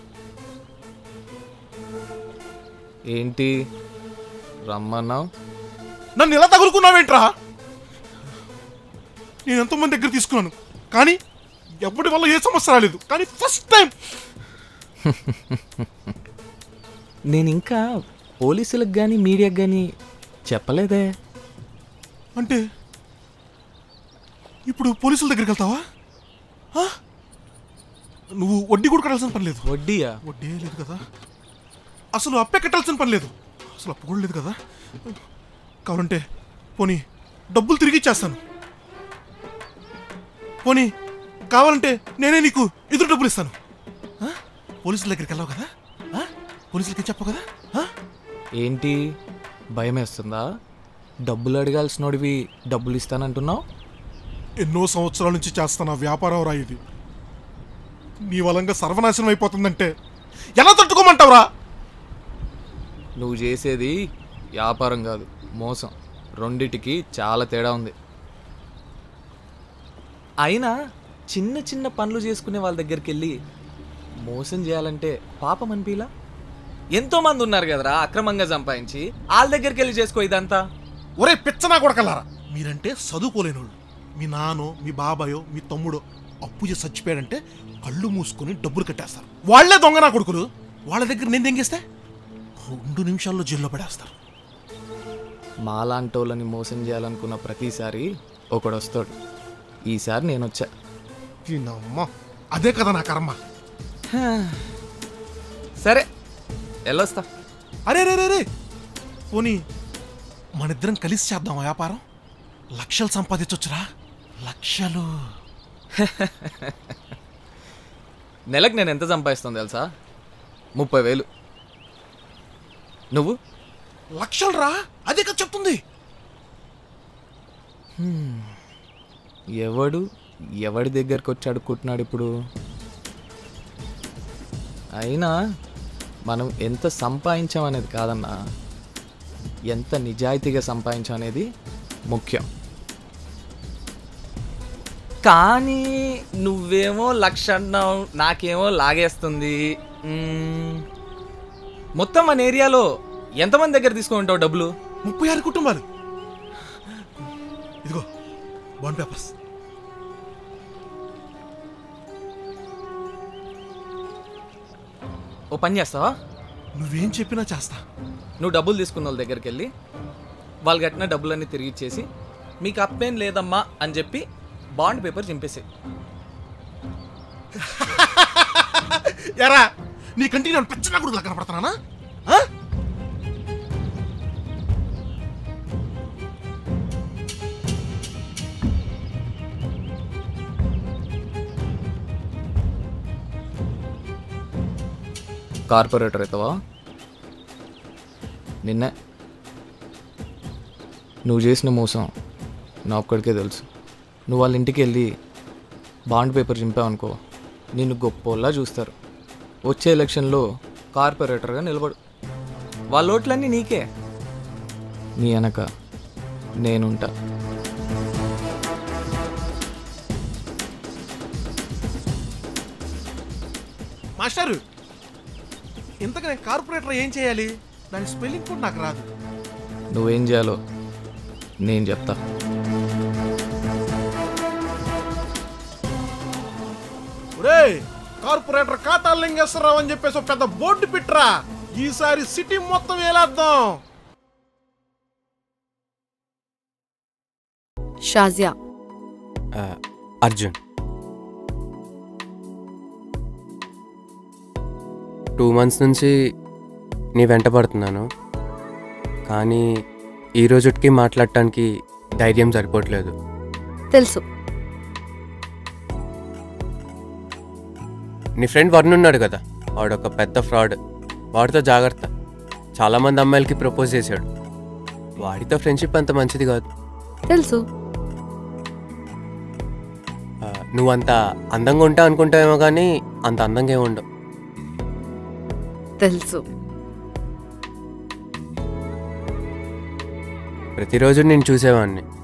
ఏంటి రమ్మన్నావు నన్ను ఎలా తగులుకున్నావేంట్రా నేను ఎంతోమంది దగ్గర తీసుకున్నాను కానీ ఎవరి వల్ల ఏ సమస్య రాలేదు కానీ ఫస్ట్ టైం నేను ఇంకా పోలీసులకు కానీ మీడియాకి కానీ చెప్పలేదే అంటే ఇప్పుడు పోలీసుల దగ్గరికి వెళ్తావా ఆ? నువ్వు వడ్డీ కూడా కట్టాల్సిన పని లేదు వడ్డీయా వడ్డీ లేదు కదా అసలు అప్పే కట్టాల్సిన పని లేదు అసలు అప్పు కూడా లేదు కదా కావాలంటే పోనీ డబ్బులు తిరిగి ఇచ్చేస్తాను పోనీ కావాలంటే నేనే నీకు ఎదురు డబ్బులు ఇస్తాను ఆ? పోలీసుల దగ్గరికి వెళ్ళావు కదా ఆ? పోలీసులకి చెప్పవు కదా ఆ? ఏంటి భయం వేస్తుందా డబ్బులు అడగాల్సినోడివి డబ్బులు ఇస్తానంటున్నావు ఎన్నో సంవత్సరాల నుంచి చేస్తున్న వ్యాపారం రా ఇది నీ వలంగా సర్వనాశనం అయిపోతుందంటే ఎలా తట్టుకోమంటావురా నువ్వు చేసేది వ్యాపారం కాదు మోసం రెండిటికి చాలా తేడా ఉంది అయినా చిన్న చిన్న పనులు చేసుకునే వాళ్ళ దగ్గరికి వెళ్ళి మోసం చేయాలంటే పాపం అనిపిలా ఎంతో మంది ఉన్నారు కదరా అక్రమంగా సంపాదించి వాళ్ళ దగ్గరికి వెళ్ళి చేసుకో ఇదంతా ఒరే పిచ్చనా కొడకల్లారా మీరంటే చదువుకోలేనోళ్ళు మీ నాన్నో మీ బాబాయో మీ తమ్ముడో అప్పు చేసి చచ్చిపోయాడంటే కళ్ళు మూసుకొని డబ్బులు కట్టేస్తారు వాళ్లే దొంగ నా కొడుకులు వాళ్ళ దగ్గర నేను దెంగేస్తే రెండు నిమిషాల్లో జైల్లో పడేస్తారు మాలాంటోళ్ళని మోసం చేయాలనుకున్న ప్రతిసారి ఒకడు వస్తాడు ఈసారి నేను వచ్చా అమ్మ అదే కదా నా కర్మ సరే వెళ్ళొస్తా అరే రే రే రే పోనీ మనిద్దరం కలిసి చేద్దాం వ్యాపారం లక్షలు సంపాదించొచ్చురా లక్షలు నెలకు నేను ఎంత సంపాదిస్తాను తెలుసా ముప్పై వేలు నువ్వు లక్షలు రా అదే కదా చెప్తుంది హ్మ్. ఎవడు ఎవడి దగ్గరకు వచ్చి అడుక్కుంటున్నాడు ఇప్పుడు అయినా మనం ఎంత సంపాదించాం అనేది కాదన్నా ఎంత నిజాయితీగా సంపాదించాం అనేది ముఖ్యం కానీ నువ్వేమో లక్ష అన్నావు నాకేమో లాగేస్తుంది మ్మ్. మొత్తం మన ఏరియాలో ఎంతమంది దగ్గర తీసుకుంటావు డబ్బులు ముప్పై ఆరు కుటుంబాలు ఇదిగో బాండ్ పేపర్స్ ఓ పని చేస్తావా నువ్వేం చెప్పినా చేస్తా నువ్వు డబ్బులు తీసుకున్న వాళ్ళ దగ్గరికి వెళ్ళి వాళ్ళు కట్టిన డబ్బులన్నీ తిరిగి ఇచ్చేసి మీకు అప్పేం లేదమ్మా అని చెప్పి బాండ్ పేపర్ చింపేసి ఎరా నీ కంటికి నేను పెచ్చనా కొడుకులా కనపడుతున్నానా ఆ? కార్పొరేటర్ అవుతావా నిన్నే నువ్వు చేసిన మోసం నా ఒక్కడికే తెలుసు నువ్వు వాళ్ళ ఇంటికి వెళ్ళి బాండ్ పేపర్ చింపావనుకో నిన్ను గొప్పోళ్ళ చూస్తారు వచ్చే ఎలక్షన్లో కార్పొరేటర్గా నిలబడు వాళ్ళ ఓట్లన్నీ నీకే నీ వెనక నేనుంటా మాస్టారు ఇంతకు నేను కార్పొరేటర్ ఏం చేయాలి దాని స్పెల్లింగ్ కూడా నాకు రాదు నువ్వేం చేయాలో నేను చెప్తా ఒరే కార్పొరేటర్ ఖాతాలు లింగేశ్వరరావు అని చెప్పేసి ఒక పెద్ద బోర్డు పెట్టరా ఈసారి సిటీ మొత్తం వేలేద్దాం షాజియా అర్జున్ టూ మంత్స్ నుంచి నీ వెంట పడుతున్నాను కానీ ఈ రోజుకి మాట్లాడటానికి ధైర్యం సరిపోవట్లేదు తెలుసు నీ ఫ్రెండ్ వరుణ్ ఉన్నాడు కదా వాడు ఒక పెద్ద ఫ్రాడ్ వాడితో జాగ్రత్త చాలామంది అమ్మాయిలకి ప్రపోజ్ చేశాడు వాడితో ఫ్రెండ్షిప్ అంత మంచిది కాదు తెలుసు ఆ, నువ్వు అంత అందంగా ఉంటావు అనుకుంటావేమో కానీ అంత అందంగా ఏమి ఉండవు తెలుసు ప్రతిరోజు నేను చూసేవాడిని